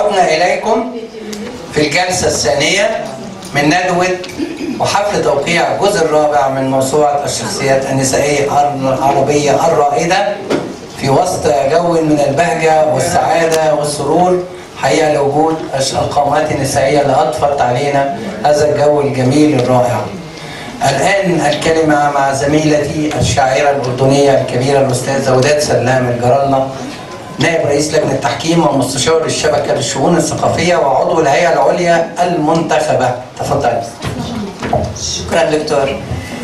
عدنا إليكم في الجلسة الثانية من ندوة وحفل توقيع الجزء الرابع من موسوعة الشخصيات النسائية العربية الرائدة في وسط جو من البهجة والسعادة والسرور حقيقة لوجود القامات النسائية اللي أضفت علينا هذا الجو الجميل الرائع الآن الكلمة مع زميلتي الشاعرة الأردنية الكبيرة الأستاذة وداد سلام الجرالنا نائب رئيس لجنة التحكيم ومستشار الشبكة للشؤون الثقافية وعضو الهيئة العليا المنتخبة تفضل شكرا دكتور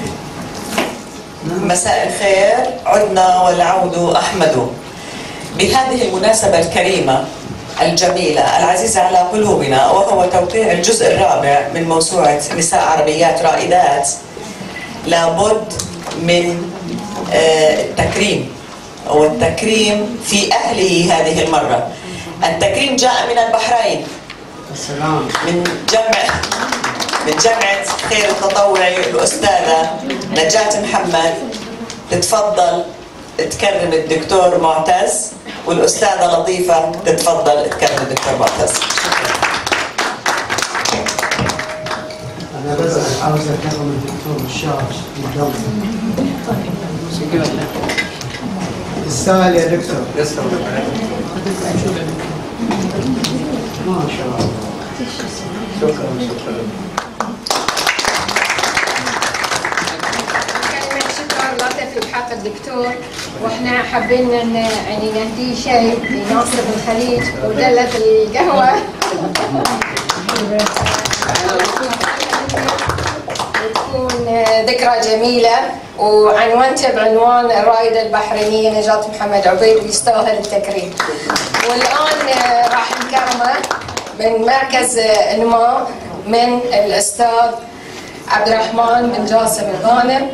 مساء الخير عدنا والعود أحمد بهذه المناسبة الكريمة الجميلة العزيزة على قلوبنا وهو توقيع الجزء الرابع من موسوعة نساء عربيات رائدات لابد من آه، التكريم والتكريم في أهله هذه المرة التكريم جاء من البحرين من جمع من جامعة خير التطوعي الأستاذة نجاة محمد تتفضل تكرم الدكتور معتز والأستاذة لطيفة تتفضل تكرم الدكتور معتز أنا بس عاوز أكرم الدكتور الشاعر الدولي يستاهل يا دكتور ما شاء الله كلمة شكر لطيف بحق الدكتور واحنا حابين ان يعني نهدي شيء لناصر الخليج ودلة القهوة وتكون ذكرى جميلة وعنونتها بعنوان الرائدة البحرينية نجاة محمد عبيد ويستاهل التكريم والآن راح نكرمه من مركز انماء من الأستاذ عبد الرحمن بن جاسم الغانم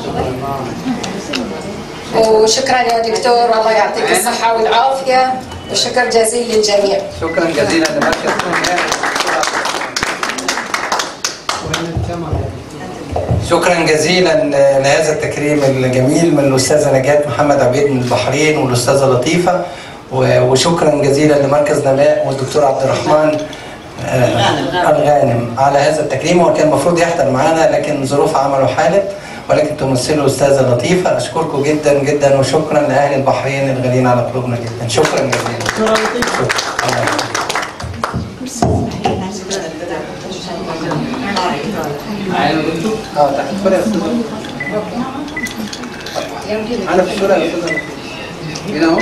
وشكرا يا دكتور والله يعطيك الصحة والعافية وشكر جزيل للجميع شكرا جزيلا لمركز النماء. وين الكاميرا يا دكتور شكرا جزيلا لهذا التكريم الجميل من الاستاذه نجاة محمد عبيد من البحرين والاستاذه لطيفه و- وشكرا جزيلا لمركز نماء والدكتور عبد الرحمن آه، الغانم على هذا التكريم هو كان المفروض يحضر معنا لكن ظروف عمله حالت ولكن تمثله الاستاذه لطيفه اشكركم جدا جدا وشكرا لاهل البحرين الغاليين على قلوبنا جدا شكرا جزيلا شكرا الله يخليك. اه تحت اتفضل يا استاذ انا في الصوره يا استاذ هنا اهو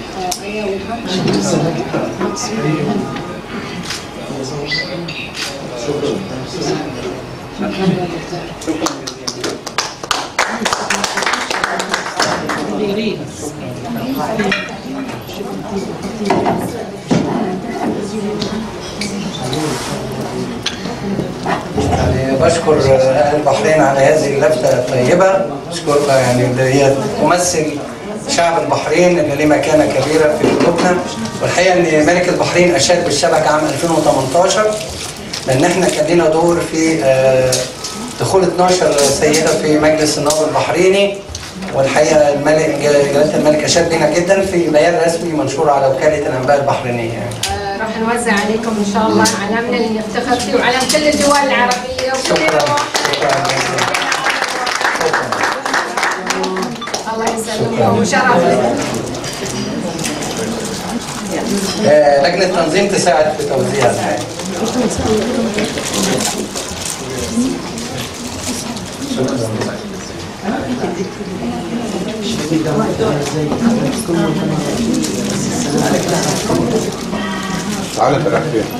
يعني بشكر اهل البحرين على هذه اللفته الطيبه اشكرها يعني اللي هي تمثل شعب البحرين اللي له مكانه كبيره في قلوبنا والحقيقه ان ملك البحرين اشاد بالشبكه عام 2018 لان احنا كان لنا دور في آه، دخول 12 سيده في مجلس النواب البحريني والحقيقه الملك جلاله الملك اشاد بنا جدا في بيان رسمي منشور على وكاله الانباء البحرينيه يعني. آه، راح نوزع عليكم ان شاء الله علمنا اللي نفتخر فيه وعلم كل الدول العربية وكل شكرا الأمم. شكرا جزيلا شكرا الله يسلمكم وشرف لنا آه، لجنة تنظيم تساعد في توزيع الحاجة. تعالى انت رايح فين؟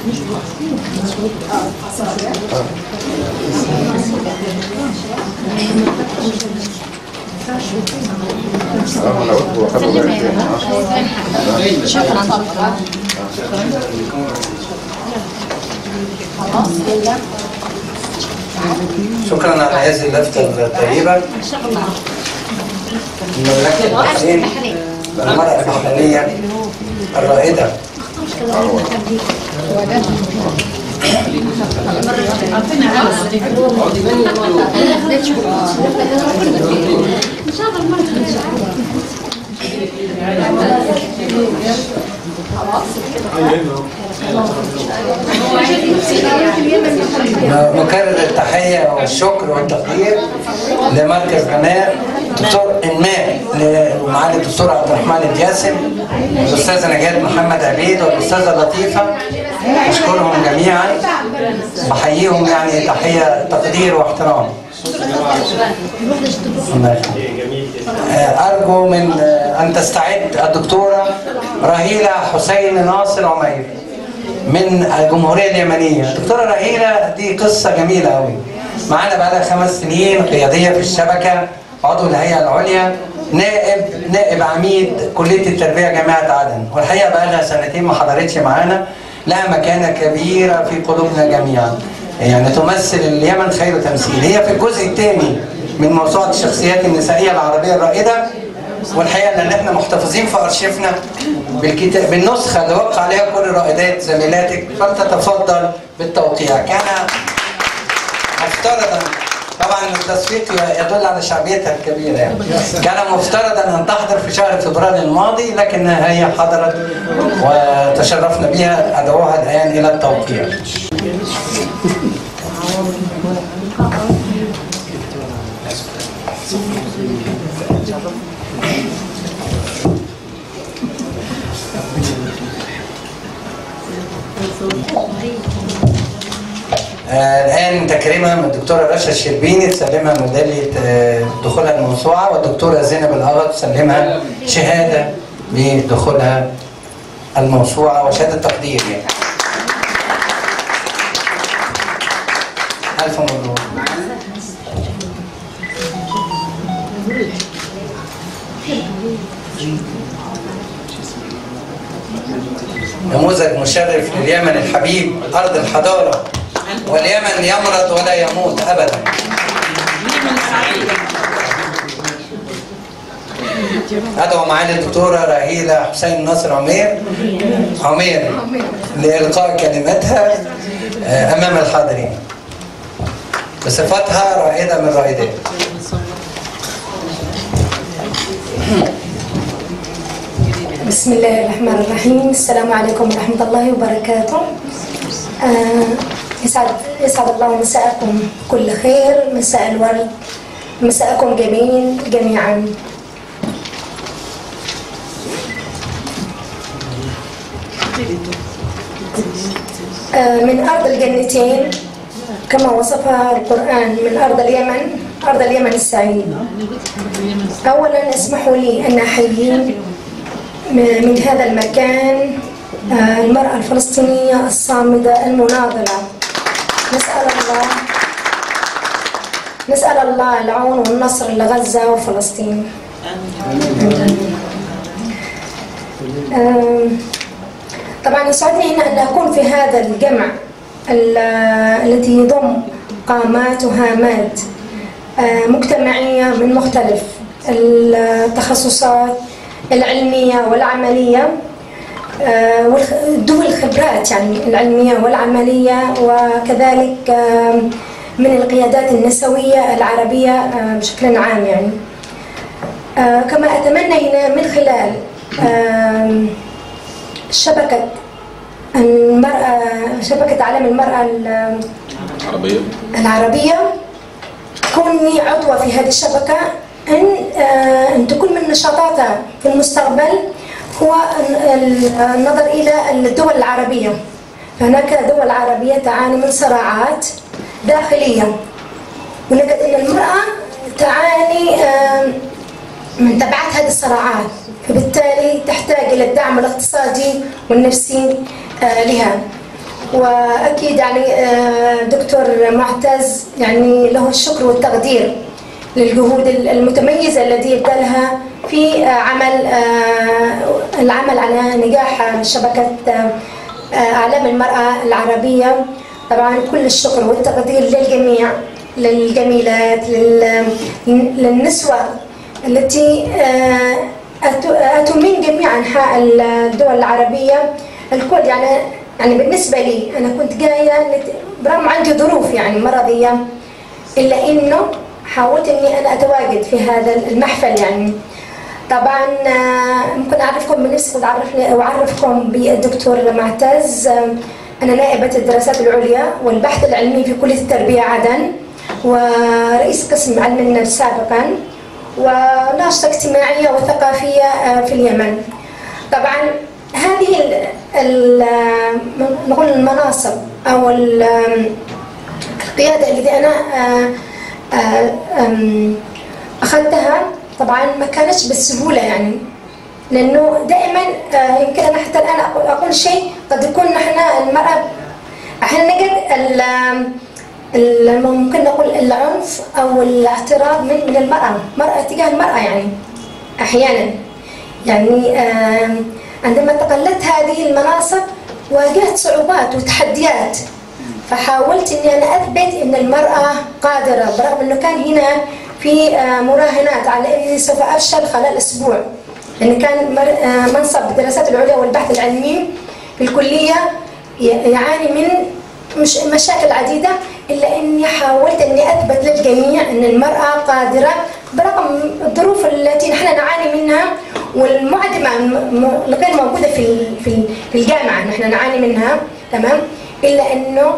اه انا قلت هو خده رايح فين؟ شكرا طبعا خلاص يلا شكرا على هذه اللفتة الطيبة ان شاء الله من مملكة البحرين المرأة البحرينية الرائدة ان شاء الله خلاص نكرر التحية والشكر والتقدير لمركز بناء دكتور إنماء ومعالي الدكتور عبد الرحمن الجاسم الأستاذة نجاة محمد عبيد والأستاذة لطيفة أشكرهم جميعا بحييهم يعني تحية تقدير واحترام الله يخليك. أرجو من أن تستعد الدكتورة رهيلة حسين ناصر عمير من الجمهورية اليمنية دكتورة رهيلة دي قصة جميلة قوي معانا بقالها خمس سنين قيادية في الشبكة عضو الهيئة العليا نائب نائب عميد كلية التربية جامعة عدن والحقيقة بقالها سنتين ما حضرتش معانا لها مكانة كبيرة في قلوبنا جميعا يعني تمثل اليمن خير تمثيل هي في الجزء الثاني من موسوعة الشخصيات النسائية العربية الرائدة والحقيقه ان احنا محتفظين في ارشيفنا بالكتاب بالنسخه اللي وقع عليها كل رائدات زميلاتك فلتتفضل بالتوقيع كان مفترضا طبعا التصفيق يدل على شعبيتها الكبيره يعني كان مفترضا ان تحضر في شهر فبراير الماضي لكنها هي حضرت وتشرفنا بها ادعوها الان الى التوقيع آه، الآن تكريما من الدكتورة رشا الشربيني تسلمها ميدالية آه، دخولها الموسوعة والدكتورة زينب الأغا تسلمها شهادة بدخولها الموسوعة وشهادة تقدير يعني. ألف مبروك نموذج مشرف لليمن الحبيب أرض الحضارة واليمن يمرض ولا يموت أبدا أدعو معالي الدكتورة رهيلة حسين ناصر عمير عمير لإلقاء كلمتها آه، أمام الحاضرين بصفتها رائدة من الرائدات بسم الله الرحمن الرحيم السلام عليكم ورحمة الله وبركاته آه، يسعد يسعد الله مساءكم كل خير مساء الورد مساءكم جميل جميعا آه، من أرض الجنتين كما وصفها القرآن من أرض اليمن أرض اليمن السعيد أولا اسمحوا لي أن أحيي من هذا المكان آه، المرأة الفلسطينية الصامدة المناضلة نسأل الله نسأل الله العون والنصر لغزة وفلسطين آم، طبعا يسعدني هنا أن أكون في هذا الجمع ال- الذي يضم قامات وهامات آه، مجتمعية من مختلف التخصصات العلمية والعملية آه، والخ- ذوي الخبرات يعني العلمية والعملية وكذلك آه، من القيادات النسوية العربية آه، بشكل عام يعني آه، كما أتمنى هنا من خلال آه، شبكة المرأة شبكة عالم المرأة ال- عربية العربية كوني عضوة في هذه الشبكة أن آه، أن تكون من نشاطاتها في المستقبل هو ال- النظر إلى الدول العربية فهناك دول عربية تعاني من صراعات داخلية ونجد أن المرأة تعاني آه، من تبعات هذه الصراعات فبالتالي تحتاج إلى الدعم الاقتصادي والنفسي آه، لها واكيد يعني آه، دكتور معتز يعني له الشكر والتقدير للجهود المتميزه التي يبذلها في آه، عمل آه، العمل على نجاح شبكه آه، آه، اعلام المراه العربيه طبعا كل الشكر والتقدير للجميع للجميلات لل- للنسوه التي آه، أتوا أتوا من جميع أنحاء الدول العربية الكل يعني يعني بالنسبة لي أنا كنت جاية لت- برغم عندي ظروف يعني مرضية إلا إنه حاولت إني أنا أتواجد في هذا المحفل يعني طبعا آه، ممكن اعرفكم بنفسي وأعرفني- واعرفكم بالدكتور معتز آه، انا نائبه الدراسات العليا والبحث العلمي في كليه التربيه عدن ورئيس قسم علم النفس سابقا وناشطه اجتماعيه وثقافيه آه، في اليمن طبعا هذه ال ال نقول المناصب او ال- القياده التي انا آه، آه، آم، اخذتها طبعا ما كانتش بالسهوله يعني لانه دائما آه، يمكن انا حتى الان اقول اقول شيء قد يكون نحن المراه احيانا نجد ال- ال- ممكن نقول العنف او الاعتراض من من المراه، مرأة تجاه المراه يعني احيانا يعني آم، عندما تقلدت هذه المناصب واجهت صعوبات وتحديات فحاولت اني انا اثبت ان المراه قادره برغم انه كان هنا في آه، مراهنات على اني سوف افشل خلال اسبوع لان كان مر- آه، منصب الدراسات العليا والبحث العلمي في الكليه ي- يعاني من مش مشاكل عديده الا اني حاولت اني اثبت للجميع ان المراه قادره برغم الظروف التي نحن نعاني منها والمعدمه الم- م- الغير موجوده في ال- في ال- في الجامعه نحن نعاني منها تمام الا انه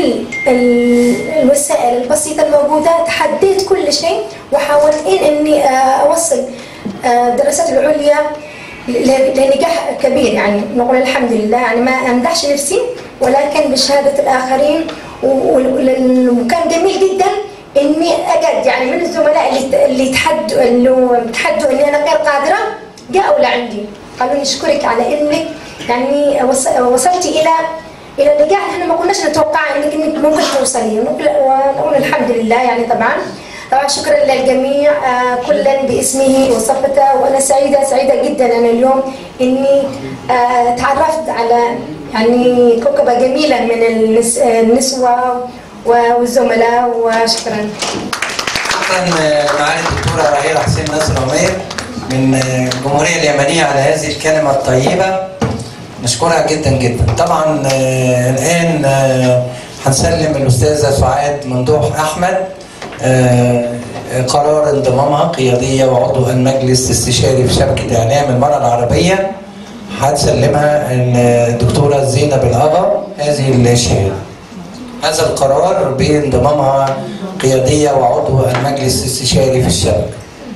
بالوسائل البسيطه الموجوده تحديت كل شيء وحاولت إن اني آه، اوصل آه، الدراسات العليا ل- لنجاح كبير يعني نقول الحمد لله يعني ما امدحش نفسي ولكن بشهاده الاخرين و- و- وكان جميل جدا اني اجد يعني من الزملاء اللي اللي تحدوا اللي تحدوا اني انا غير قادره جاءوا لعندي قالوا نشكرك على انك يعني وص- وصلتي الى الى نجاح احنا ما كناش نتوقع انك انك ممكن توصلي ونقول ونقول الحمد لله يعني طبعا طبعا شكرا للجميع آه، كلا باسمه وصفته وانا سعيده سعيده جدا انا اليوم اني آه، تعرفت على يعني كوكبه جميله من النس- النسوه والزملاء وشكرا شكرا معالي الدكتوره رهيله حسين نصر عمير من الجمهوريه اليمنيه على هذه الكلمه الطيبه نشكرها جدا جدا طبعا آه، الان آه، هنسلم الاستاذه سعاد ممدوح احمد آه، قرار انضمامها قياديه وعضو المجلس الاستشاري في شبكه اعلام المراه العربيه هتسلمها الدكتوره زينب الاغا هذه الشهاده هذا القرار بانضمامها قيادية وعضو المجلس الاستشاري في الشبكة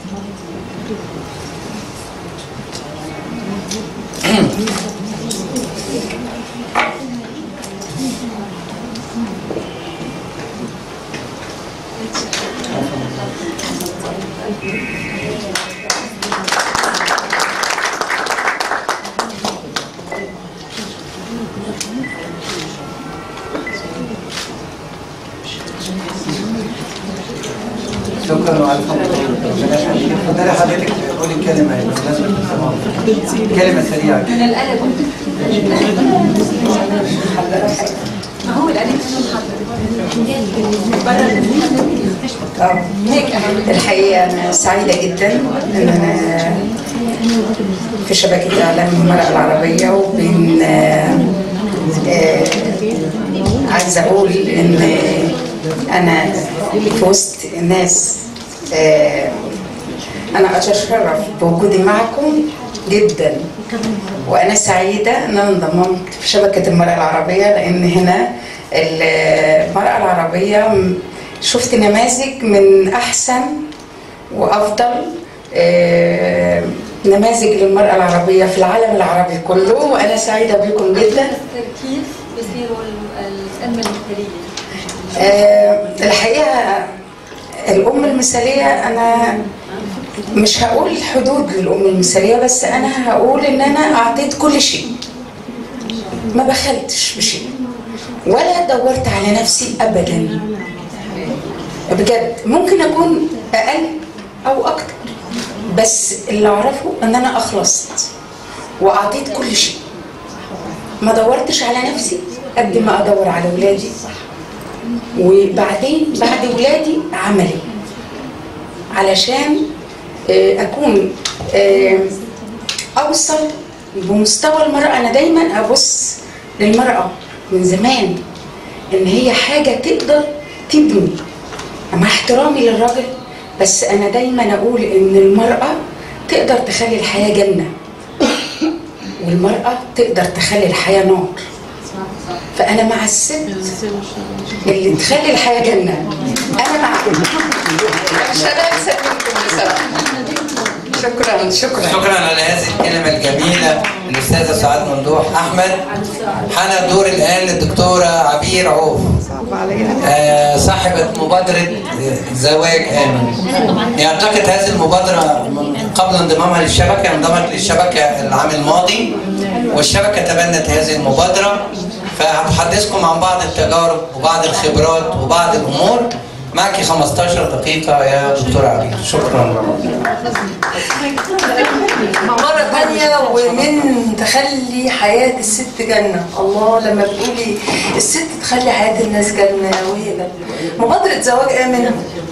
شكرا وألف اتفضلي حضرتك قولي كلمة بمناسبة الزمان. كلمة سريعة من القلب ما هو القلب هيك الحقيقة أنا سعيدة جدا إن أنا في شبكة إعلام المرأة العربية وبين آه، آه، عايزة أقول إن أنا في وسط ناس آه، أنا أتشرف بوجودي معكم جدا وأنا سعيدة إن أنا انضممت في شبكة المرأة العربية لأن هنا المرأة العربية شفت نماذج من أحسن وأفضل آه، نماذج للمرأة العربية في العالم العربي كله وأنا سعيدة بكم جدا كيف بصيروا الأم المثالية؟ آه، الحقيقة الأم المثالية أنا مش هقول حدود للأم المثالية بس أنا هقول إن أنا أعطيت كل شيء ما بخلتش بشيء ولا دورت على نفسي أبدا بجد ممكن أكون أقل أو أكتر بس اللي أعرفه إن أنا أخلصت وأعطيت كل شيء ما دورتش على نفسي قد ما أدور على ولادي وبعدين بعد ولادي عملي علشان آه، اكون آه، اوصل بمستوى المراه انا دايما ابص للمراه من زمان ان هي حاجه تقدر تبني مع احترامي للراجل بس انا دايما اقول ان المراه تقدر تخلي الحياه جنه والمراه تقدر تخلي الحياه نار فانا مع الست اللي تخلي الحياه جنه انا مع مش هنسى منكم بصراحه شكرا شكرا شكرا على هذه الكلمة الجميلة الأستاذة سعاد ممدوح أحمد حان الدور الآن للدكتورة عبير عوف آه، صاحبة مبادرة آه، زواج آمن يعتقد هذه المبادرة من قبل انضمامها للشبكة انضمت للشبكة العام الماضي والشبكة تبنت هذه المبادرة فهتحدثكم عن بعض التجارب وبعض الخبرات وبعض الأمور معك 15 دقيقة يا دكتورة عبير شكرا مرة تانية ومن تخلي حياة الست جنة الله لما بتقولي الست تخلي حياة الناس جنة وهي جنة مبادرة زواج آمن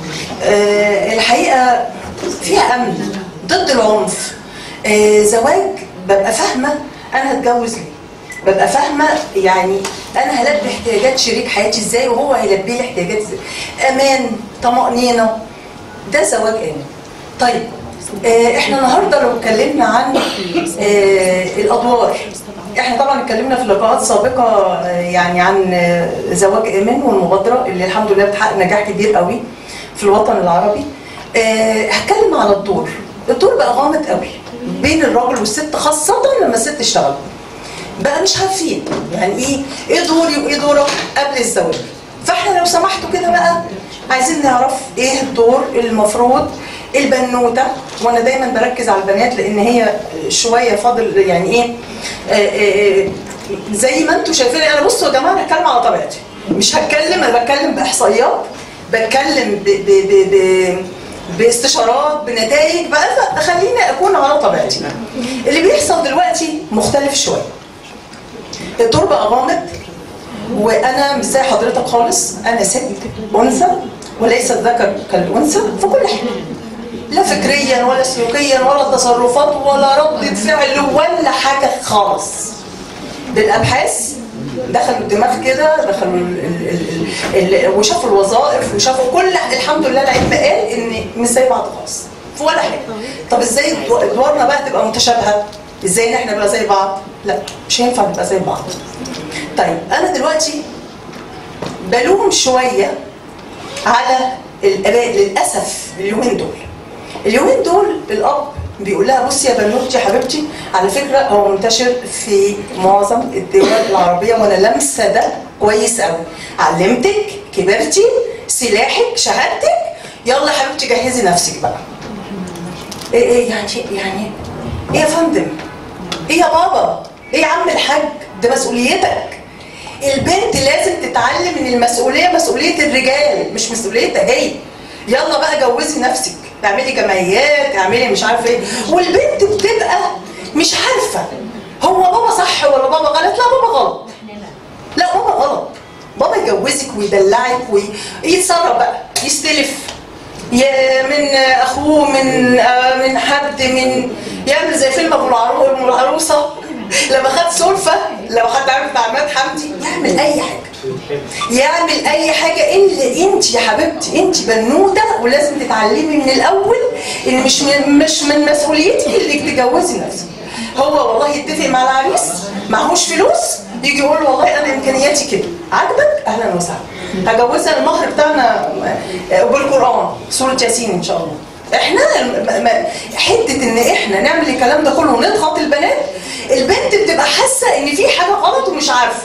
آه الحقيقة فيها أمن ضد العنف آه زواج ببقى فاهمة أنا هتجوز ليه ببقى فاهمة يعني أنا هلبي احتياجات شريك حياتي إزاي وهو هيلبي لي احتياجاتي إزاي أمان طمأنينة ده زواج آمن طيب آه، احنا النهارده لو اتكلمنا عن آه، الادوار احنا طبعا اتكلمنا في لقاءات سابقه آه، يعني عن آه، زواج ايمان والمبادره اللي الحمد لله بتحقق نجاح كبير قوي في الوطن العربي آه، هتكلم على الدور الدور بقى غامض قوي بين الراجل والست خاصه لما الست اشتغل بقى مش عارفين يعني ايه ايه دوري وايه دورك قبل الزواج فاحنا لو سمحتوا كده بقى عايزين نعرف ايه الدور المفروض البنوته وانا دايما بركز على البنات لان هي شويه فاضل يعني ايه آه، آه، آه، زي ما انتم شايفين انا بصوا يا جماعه انا هتكلم على طبيعتي مش هتكلم انا بتكلم باحصائيات بتكلم ب ب ب ب باستشارات بنتائج بقى خليني اكون على طبيعتي اللي بيحصل دلوقتي مختلف شويه الدور بقى غامض وانا مش زي حضرتك خالص انا ست انثى وليس الذكر كالانثى في كل حاجه لا فكريا ولا سلوكيا ولا تصرفات ولا ردة فعل ولا حاجه خالص بالابحاث دخلوا الدماغ كده دخلوا ال ال ال ال وشافوا الوظائف وشافوا كل الحمد لله العلم قال ان مش زي بعض خالص في ولا حاجه طب ازاي ادوارنا بقى تبقى متشابهه ازاي ان احنا نبقى زي بعض لا مش هينفع نبقى زي بعض طيب انا دلوقتي بلوم شويه على الاباء للاسف اليومين دول اليومين دول الاب بيقول لها بصي يا بنوتي يا حبيبتي على فكره هو منتشر في معظم الدول العربيه وانا لامسه ده كويس قوي علمتك كبرتي سلاحك شهادتك يلا يا حبيبتي جهزي نفسك بقى ايه ايه يعني يعني ايه يا فندم ايه يا بابا ايه يا عم الحاج ده مسؤوليتك البنت لازم تتعلم ان المسؤوليه مسؤوليه الرجال مش مسؤوليتها هي يلا بقى جوزي نفسك اعملي جمعيات اعملي مش عارفه ايه والبنت بتبقى مش عارفه هو بابا صح ولا بابا غلط لا بابا غلط لا بابا غلط بابا يجوزك ويدلعك ويتصرف بقى يستلف يا من اخوه من آه، من حد من يعمل زي فيلم ابو العرو- أم العروسه لما خد سلفه لو حد عارف بتاع عماد حمدي يعمل اي حاجه يعمل اي حاجه الا انت يا حبيبتي انت بنوته ولازم تتعلمي من الاول ان مش من مش من مسؤوليتك انك تجوزي نفسك هو والله يتفق مع العريس معهوش فلوس يجي يقول له والله انا امكانياتي كده عاجبك اهلا وسهلا هجوزها المهر بتاعنا آه، بالقران سوره ياسين ان شاء الله احنا م- م- حته ان احنا نعمل الكلام ده كله ونضغط البنات البنت بتبقى حاسه ان في حاجه غلط ومش عارفه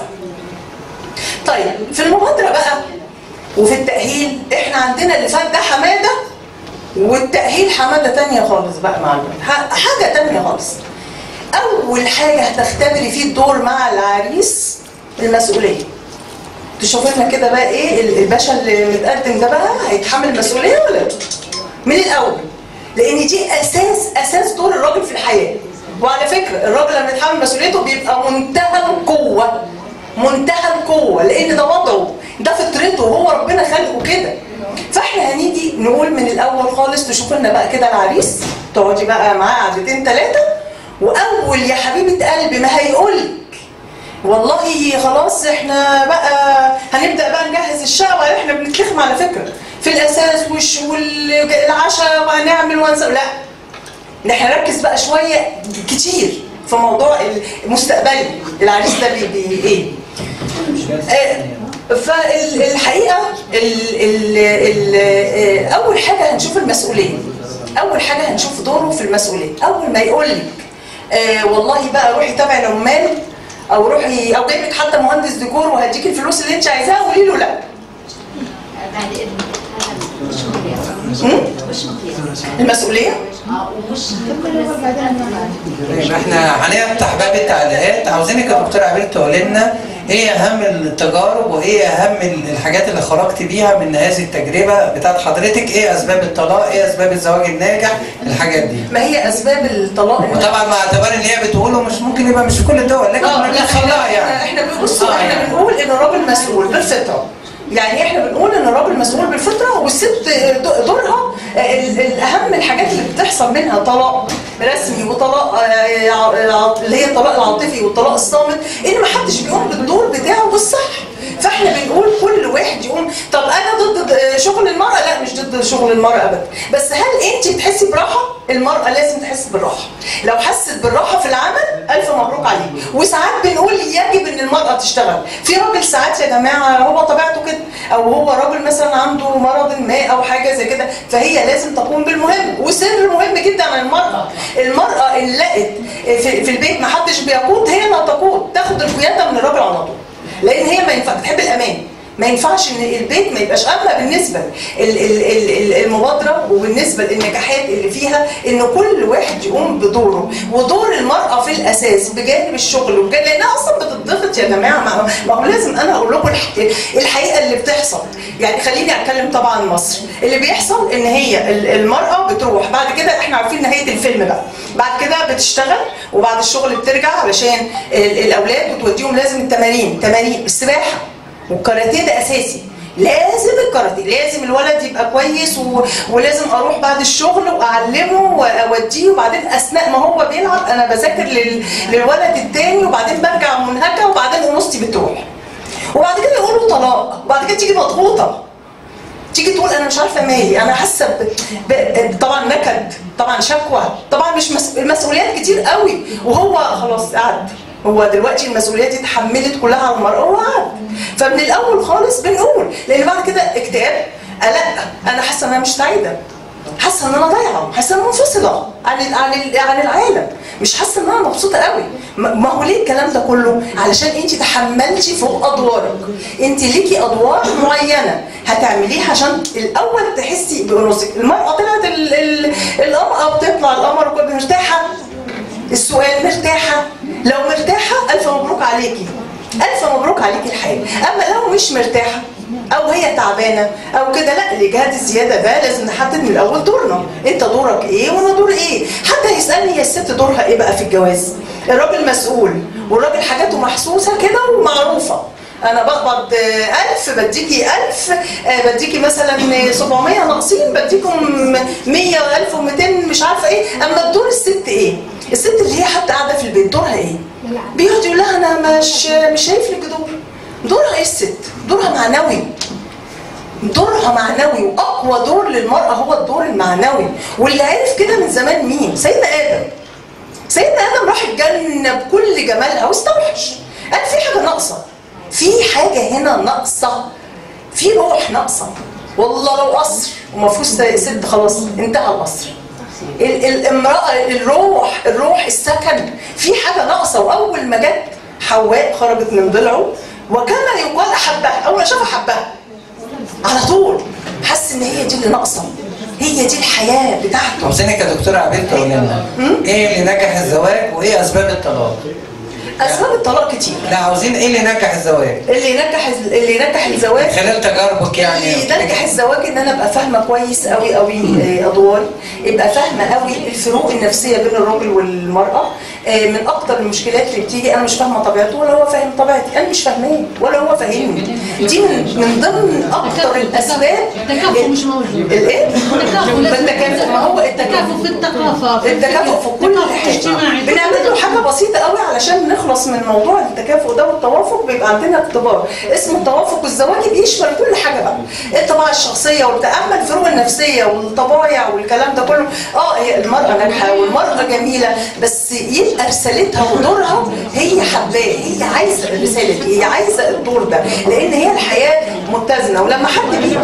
طيب في المبادره بقى وفي التاهيل احنا عندنا اللي فات ده حماده والتاهيل حماده تانية خالص بقى مع البنت ح- حاجه تانية خالص اول حاجه هتختبري فيه الدور مع العريس المسؤوليه تشوف لنا كده بقى ايه ال- الباشا اللي متقدم ده بقى هيتحمل المسؤوليه ولا لا من الاول لان دي اساس اساس دور الراجل في الحياه وعلى فكره الراجل لما يتحمل مسؤوليته بيبقى منتهى القوه منتهى القوه لان ده وضعه ده فطرته هو ربنا خلقه كده فاحنا هنيجي نقول من الاول خالص تشوف لنا بقى كده العريس تقعدي بقى معاه قعدتين ثلاثه واول يا حبيبه قلبي ما هيقولك والله خلاص احنا بقى هنبدا بقى نجهز الشقه احنا بنتلخم على فكره في الاساس والش- والعشاء وهنعمل ونسوي لا ان احنا نركز بقى شويه كتير في موضوع المستقبلي العريس ده بي بي ايه آه، فالحقيقه ال ال ال آه، اول حاجه هنشوف المسؤوليه اول حاجه هنشوف دوره في المسؤوليه اول ما يقول لك آه والله بقى روحي تابعي العمال او روحي او جايب لك حتى مهندس ديكور وهديك الفلوس اللي انت عايزاها قولي له لا بعد اذنك هذا مش مقياس هم؟ مش مقياس المسؤوليه اه ومش طيب احنا هنفتح باب التعليقات عاوزينك يا دكتور عبير تقول لنا ايه اهم التجارب وايه اهم الحاجات اللي خرجت بيها من هذه التجربه بتاعت حضرتك ايه اسباب الطلاق ايه اسباب الزواج الناجح الحاجات دي ما هي اسباب الطلاق وطبعا مع اعتبار ان هي بتقوله مش ممكن يبقى مش في كل الدول لكن اه لا بنخليها احنا يعني احنا بنبصوا آه، احنا يعني. بنقول ان الراجل مسؤول بالفطره يعني احنا بنقول ان الراجل مسؤول بالفطره والست د- دورها ال- الاهم الحاجات اللي بتحصل منها طلاق رسمي وطلاق آه، ع- اللي هي الطلاق العاطفي والطلاق الصامت ان ما حدش بيقوم بالدور بتاعه بالصح فاحنا بنقول كل واحد يقوم طب انا ضد د- شغل المراه لا مش ضد شغل المراه ابدا بس هل انت تحسي براحه المراه لازم تحس بالراحه لو حست بالراحه في العمل الف مبروك عليه وساعات بنقول يجب ان المراه تشتغل في راجل ساعات يا جماعه هو طبيعته كده او هو راجل مثلا عنده مرض ما او حاجه زي كده فهي لازم تقوم بالمهم وسر مهم جدا عن المراه المراه اللي لقت في, في البيت ما حدش بيقود هي اللي هتقود تاخد القياده من الراجل على طول لان هي ما ينفع بتحب الامان ما ينفعش ان البيت ما يبقاش اما بالنسبه ال- ال- ال- ال- المبادره وبالنسبه للنجاحات اللي فيها ان كل واحد يقوم بدوره ودور المراه في الاساس بجانب الشغل وبجانب لانها اصلا بتضغط يا جماعه ما- ما هو لازم انا اقول لكم الح- الحقيقه اللي بتحصل يعني خليني اتكلم طبعا مصر اللي بيحصل ان هي ال- المراه بتروح بعد كده احنا عارفين نهايه الفيلم بقى بعد كده بتشتغل وبعد الشغل بترجع علشان ال- الاولاد وتوديهم لازم التمارين تمارين السباحه والكاراتيه ده اساسي لازم الكاراتيه لازم الولد يبقى كويس و... ولازم اروح بعد الشغل واعلمه واوديه وبعدين اثناء ما هو بيلعب انا بذاكر لل... للولد التاني وبعدين برجع منهكه وبعدين انوثتي بتروح وبعد كده يقولوا طلاق وبعد كده تيجي مضغوطه تيجي تقول انا مش عارفه مالي انا حاسه ب... ب... طبعا نكد طبعا شكوى طبعا مش مس... مسؤوليات كتير قوي وهو خلاص قعد هو دلوقتي المسؤوليات دي اتحملت كلها على المرأة وهو قعد فمن الأول خالص بنقول لأن بعد كده اكتئاب قلق أنا حاسة إن أنا مش سعيدة حاسة إن أنا ضايعة حاسة إن أنا منفصلة عن ال... عن ال... عن العالم مش حاسة إن أنا مبسوطة قوي ما ما هو ليه الكلام ده كله علشان أنت تحملتي فوق أدوارك أنت ليكي أدوار معينة هتعمليها عشان الأول تحسي بأنوثتك المرأة طلعت ال... ال... القمر أو تطلع القمر وكنت مرتاحة السؤال مرتاحة لو مرتاحة ألف مبروك عليكي ألف مبروك عليكي الحياة أما لو مش مرتاحة أو هي تعبانة أو كده لا الإجهاد الزيادة ده لازم نحدد من الأول دورنا أنت دورك إيه وأنا دور إيه حتى يسألني هي الست دورها إيه بقى في الجواز الراجل مسؤول والراجل حاجاته محسوسة كده ومعروفة انا بقبض آه، ألف بديكي ألف آه، بديكي مثلا 700 ناقصين بديكم 100 1200 مش عارفه ايه اما الدور الست ايه الست اللي هي حتى قاعده في البيت دورها ايه بيقعد يقول لها انا مش مش شايف لك دور دورها ايه الست دورها معنوي دورها معنوي واقوى دور للمراه هو الدور المعنوي واللي عرف كده من زمان مين سيدنا ادم سيدنا ادم راح الجنه بكل جمالها واستوحش قال في حاجه ناقصه في حاجه هنا ناقصه في روح ناقصه والله لو قصر وما فيهوش ست خلاص انتهى القصر ال- الامراه الروح الروح السكن في حاجه ناقصه واول ما جت حواء خرجت من ضلعه وكما يقال احبها اول ما شافها حبها على طول حس ان هي دي اللي ناقصه هي دي الحياه بتاعته عاوزينك يا دكتوره عبير تقول لنا ايه اللي نجح الزواج وايه اسباب الطلاق؟ اسباب الطلاق كتير لا عاوزين ايه اللي نجح الزواج؟ اللي نجح اللي نجح الزواج خلال تجاربك يعني اللي نجح الزواج ان انا ابقى فاهمه كويس قوي قوي آه، ادواري يبقى فاهمه قوي الفروق النفسيه بين الراجل والمراه آه، من اكتر المشكلات اللي بتيجي انا مش فاهمه طبيعته ولا هو فاهم طبيعتي انا مش فاهماه ولا هو فاهمني دي من من ضمن اكتر الاسباب التكافؤ مش موجود الايه؟ التكافؤ لازم التكافؤ ما هو التكافؤ التكافؤ في الثقافة في التكافؤ في كل الثقافة حاجه الاجتماعي بنعمل له حاجه بسيطه قوي علشان نخلص نخلص من موضوع التكافؤ ده والتوافق بيبقى عندنا اختبار اسمه التوافق الزواجي بيشمل كل حاجه بقى الطباع الشخصيه والتامل الفروق النفسيه والطبايع والكلام ده كله اه هي المراه ناجحه والمراه جميله بس يبقى رسالتها ودورها هي حباه هي عايزه الرساله دي هي عايزه الدور ده لان هي الحياه متزنه ولما حد بي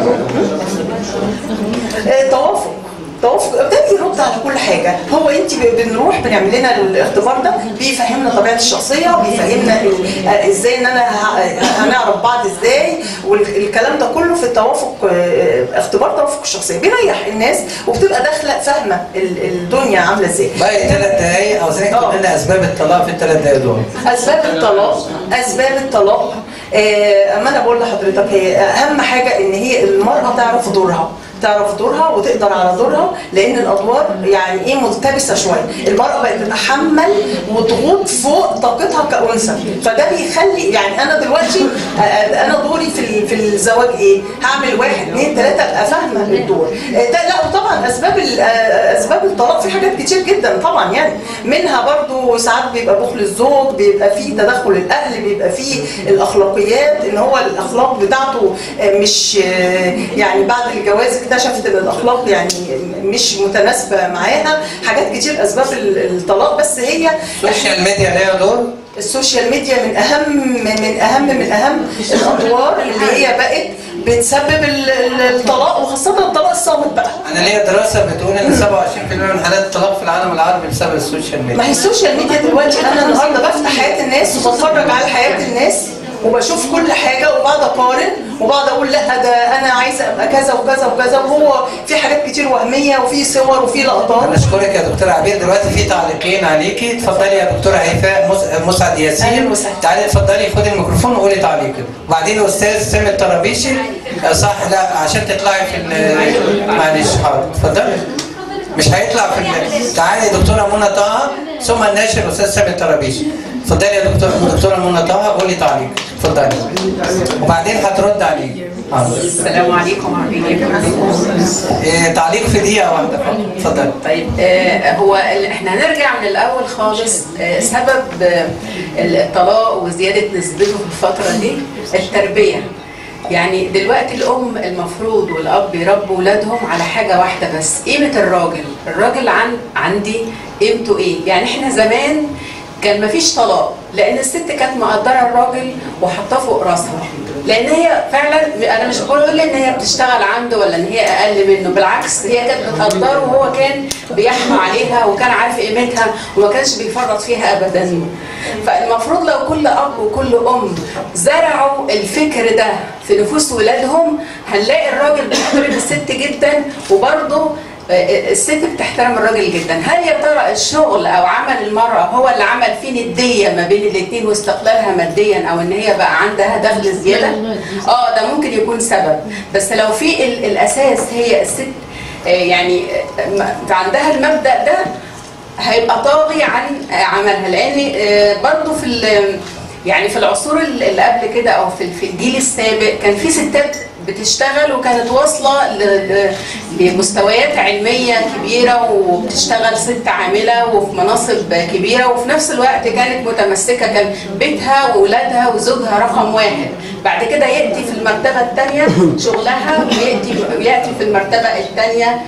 آه، توافق توافق ده بيرد على كل حاجه هو انت ب- بنروح بنعمل لنا الاختبار ده بيفهمنا طبيعه الشخصيه بيفهمنا ال- آه، ازاي ان انا ه- هنعرف بعض ازاي والكلام ده كله في التوافق آه، اختبار توافق الشخصيه بيريح الناس وبتبقى داخله فاهمه ال- الدنيا عامله ازاي باقي ثلاث دقايق عاوزينك تقول لنا اسباب الطلاق في الثلاث دقايق دول اسباب الطلاق اسباب الطلاق آه، اما انا بقول لحضرتك هي اهم حاجه ان هي المراه تعرف دورها تعرف دورها وتقدر على دورها لان الادوار يعني ايه ملتبسه شويه المراه بقت تتحمل وضغوط فوق طاقتها كانثى فده بيخلي يعني انا دلوقتي آه، آه، انا دوري في ال- في الزواج ايه هعمل واحد اثنين ثلاثه ابقى فاهمه الدور آه، ده لا وطبعا اسباب ال- آه، اسباب الطلاق في حاجات كتير جدا طبعا يعني منها برضو ساعات بيبقى بخل الزوج بيبقى فيه تدخل الاهل بيبقى فيه الاخلاقيات ان هو الاخلاق بتاعته آه، مش آه، يعني بعد الجواز اكتشفت ان الاخلاق يعني مش متناسبه معاها حاجات كتير اسباب ال- الطلاق بس هي السوشيال ميديا ليها دور السوشيال ميديا من اهم من اهم من اهم الادوار اللي هي بقت بتسبب ال- ال- الطلاق وخاصه الطلاق الصامت بقى انا ليا دراسه بتقول ان 27% من حالات الطلاق في العالم العربي بسبب السوشيال ميديا ما هي السوشيال ميديا دلوقتي انا النهارده بفتح حياه الناس وبتفرج على حياه الناس وبشوف كل حاجه وبقعد اقارن وبقعد اقول لا ده انا عايزه ابقى كذا وكذا وكذا وهو في حاجات كتير وهميه وفي صور وفي لقطات انا اشكرك يا دكتوره عبير دلوقتي في تعليقين عليكي اتفضلي يا دكتوره هيفاء مس- مسعد ياسين تعالي اتفضلي خدي الميكروفون وقولي تعليقك وبعدين استاذ سامي الطرابيشي آه، صح لا عشان تطلعي في ال- معلش حاضر اتفضلي مش هيطلع في ال- تعالي يا دكتوره منى طه ثم الناشر استاذ سامي الطرابيشي اتفضلي يا دكتوره دكتوره منى طه قولي تعليقك اتفضلي وبعدين هترد عليه حاضر السلام عليكم ورحمة إيه، تعليق في دقيقه واحده فقط اتفضلي طيب آه، هو ال- احنا هنرجع من الاول خالص آه، سبب آه، الطلاق وزياده نسبته في الفتره دي التربيه يعني دلوقتي الام المفروض والاب يربوا ولادهم على حاجه واحده بس قيمه الراجل الراجل عن عندي قيمته ايه يعني احنا زمان كان مفيش طلاق لان الست كانت مقدره الراجل وحاطاه فوق راسها لان هي فعلا انا مش بقول ان هي بتشتغل عنده ولا ان هي اقل منه بالعكس هي كانت بتقدره وهو كان بيحمى عليها وكان عارف قيمتها وما كانش بيفرط فيها ابدا فالمفروض لو كل اب وكل ام زرعوا الفكر ده في نفوس ولادهم هنلاقي الراجل بيحترم الست جدا وبرضه الست بتحترم الراجل جدا هل يا ترى الشغل او عمل المراه هو اللي عمل فيه نديه ما بين الاثنين واستقلالها ماديا او ان هي بقى عندها دخل زياده اه ده ممكن يكون سبب بس لو في ال- الاساس هي الست آه، يعني آه، م- عندها المبدا ده هيبقى طاغي عن آه، عملها لان آه، برضو في ال- يعني في العصور ال- اللي قبل كده او في في الجيل السابق كان في ستات بتشتغل وكانت واصله ل- ل- لمستويات علميه كبيره وبتشتغل ست عامله وفي مناصب كبيره وفي نفس الوقت كانت متمسكه كان بيتها واولادها وزوجها رقم واحد بعد كده ياتي في المرتبه الثانيه شغلها وياتي ياتي في المرتبه الثانيه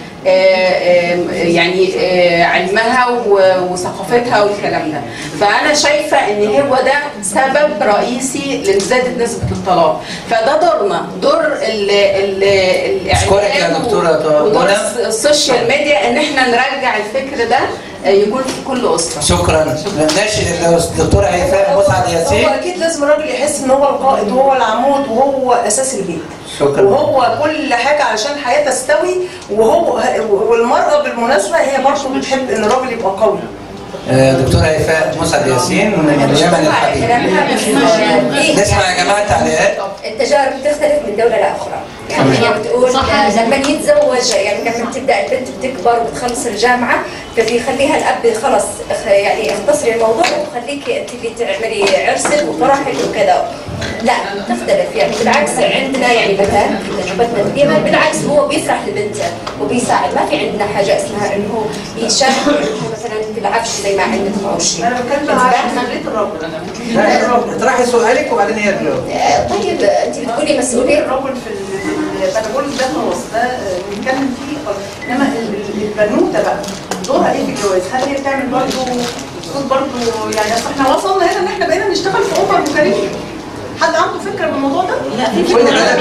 يعني آه، علمها و- وثقافتها والكلام ده فانا شايفه ان هو ده سبب رئيسي لزياده نسبه الطلاق فده دورنا دور ال ال اشكرك يا دكتوره ودور منى السوشيال ميديا ان احنا نرجع الفكر ده آه، يكون في كل اسره شكرا ناشر الدكتوره هيفاء مسعد هو ياسين اكيد لازم الراجل يحس ان هو القائد وهو العمود وهو اساس البيت شكرا وهو كل حاجه علشان الحياه تستوي وهو والمراه بالمناسبه هي برضه بتحب ان الراجل يبقى قوي آه، دكتوره هيفاء مسعد ياسين من اليمن الحبيب نسمع يا جماعه تعليقات التجارب تختلف من دولة لأخرى يعني هي بتقول صح. آه، لما يتزوج يعني لما تبدا البنت بتكبر وبتخلص الجامعه فبيخليها الاب خلص اخ- يعني اختصري الموضوع وخليكي انت اللي تعملي عرسك وفرحك وكذا لا تختلف يعني بالعكس عندنا يعني مثلا في تجربتنا في اليمن بالعكس هو بيفرح لبنته وبيساعد ما في عندنا حاجه اسمها انه يشارك إنه مثلا في تلعبش زي ما عندك معوشين انا بتكلم على خليت الرجل لا اطرحي سؤالك وبعدين هي تجاوب آه، طيب انت بتقولي مسؤوليه الرجل في ال- انا بقول ده خلاص ده آه، بنتكلم فيه خلاص. انما ال- ال- البنوته بقى دورها ايه في الجواز؟ هل هي بتعمل برضه صوت برضه يعني اصل احنا وصلنا هنا ان احنا بقينا نشتغل في اوبر وكريم حد عنده فكره بالموضوع ده؟ لا في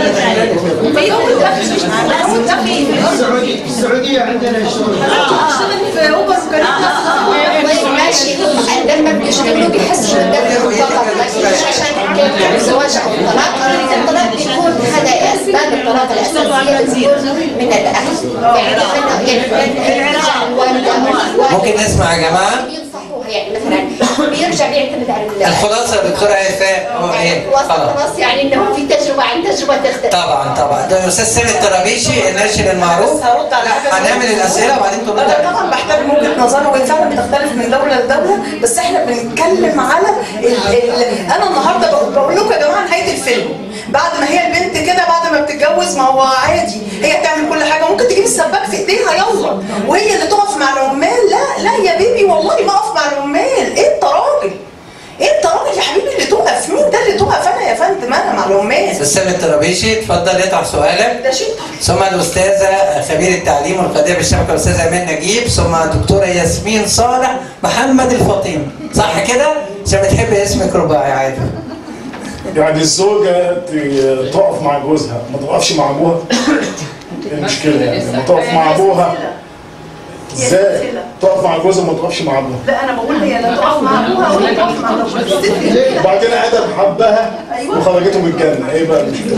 السعودية السعودية عندنا شغل بتشتغل في اوبر وكريم طيب ماشي لما بيشتغلوا بيحسوا بالدفع والطلاق لكن عشان نحكي عن الزواج او الطلاق الطلاق بيكون هذا اسباب الطلاق الاساسيه بتكون من الاهل يعني مثلا يعني الرجال الوالده والوالد ممكن نسمع يا جماعه ينصحوها يعني مثلا بيرجع بيعتمد على ال- الخلاصه يا دكتوره هيفاء هو ايه وصل خلاص خلاص يعني انه في تجربه عن تجربه تختلف طبعا طبعا ده الاستاذ سامي الطرابيشي الناشر المعروف بس هرد على حاجه هنعمل الاسئله وبعدين ترد انا طبعا بحترم وجهه نظرها وهي فعلا بتختلف من دوله لدوله بس احنا بنتكلم على ال ال انا النهارده بقول- بقول لكم يا جماعه نهايه الفيلم بعد ما هي البنت كده بعد ما بتتجوز ما هو عادي هي بتعمل كل حاجه ممكن تجيب السباك في ايديها يلا وهي اللي تقف مع العمال لا لا يا بيبي والله ما اقف مع العمال انت راجل انت راجل يا حبيبي اللي تقف مين ده اللي تقف انا يا فندم انا مع العمال استاذ سامي الطرابيشي اتفضل اطرح سؤالك ده شيء ثم الاستاذه خبير التعليم والقضيه بالشبكه الاستاذه ايمان نجيب ثم الدكتوره ياسمين صالح محمد الفاطمي صح كده؟ عشان بتحب اسمك رباعي عادي يعني الزوجة ت- تقف مع جوزها ما تقفش مع أبوها ايه المشكلة يعني لما تقف مع أبوها ازاي تقف مع جوزها ما تقفش مع أبوها لا انا بقول هي لا تقف مع ابوها ولا تقف مع ابوها وبعدين آدم حبها وخرجته من الجنة ايه بقى المشكلة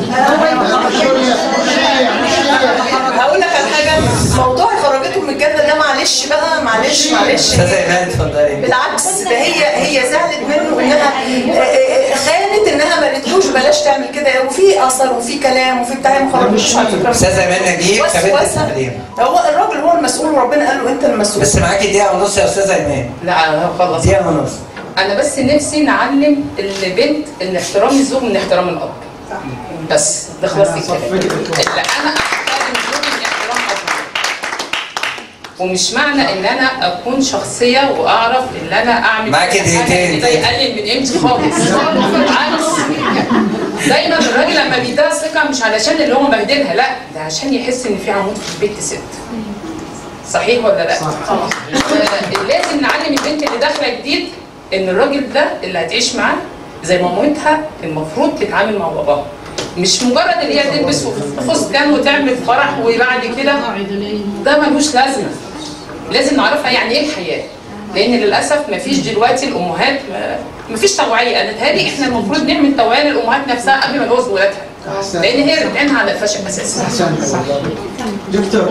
هقول لك على حاجه موضوع خرجته من الجنه ده معلش بقى معلش معلش استاذه ايمان اتفضلي بالعكس ده هي هي زعلت منه انها آه، آه، خانت انها ما قالتلوش بلاش تعمل كده وفي اثر وفي كلام وفي بتاع ما خرجتوش على فكره استاذه ايمان نجيب وس- خبيره وس- التعليم هو الراجل هو المسؤول وربنا قال له انت المسؤول بس معاكي دقيقه ونص يا استاذه ايمان لا انا هخلص دقيقه ونص انا بس نفسي نعلم البنت ان احترام الزوج من احترام الاب بس ده خلاص الكلام اللي انا احترم زوجي من احترام ابوي ومش معنى ان انا اكون شخصيه واعرف ان انا اعمل معاكي كل حاجة دقيقتين. إن ده يقلل من قيمتي خالص بالعكس دايما الراجل لما بيديها ثقه مش علشان اللي هو مبهدلها لا ده عشان يحس ان في عمود في البيت ست صحيح ولا لا؟ صح لازم نعلم البنت اللي داخله جديد ان الراجل ده اللي هتعيش معاه زي ما مامتها المفروض تتعامل مع باباها مش مجرد اللي هي تلبس فستان وتعمل فرح وبعد كده ده ملوش لازمه لازم نعرفها يعني ايه الحياه لان للاسف مفيش دلوقتي الامهات ما- مفيش توعيه انا تهيألي احنا المفروض نعمل توعيه للامهات نفسها قبل ما نجوز ولادها لان هي اللي بتعينها على الفشل اساسا دكتور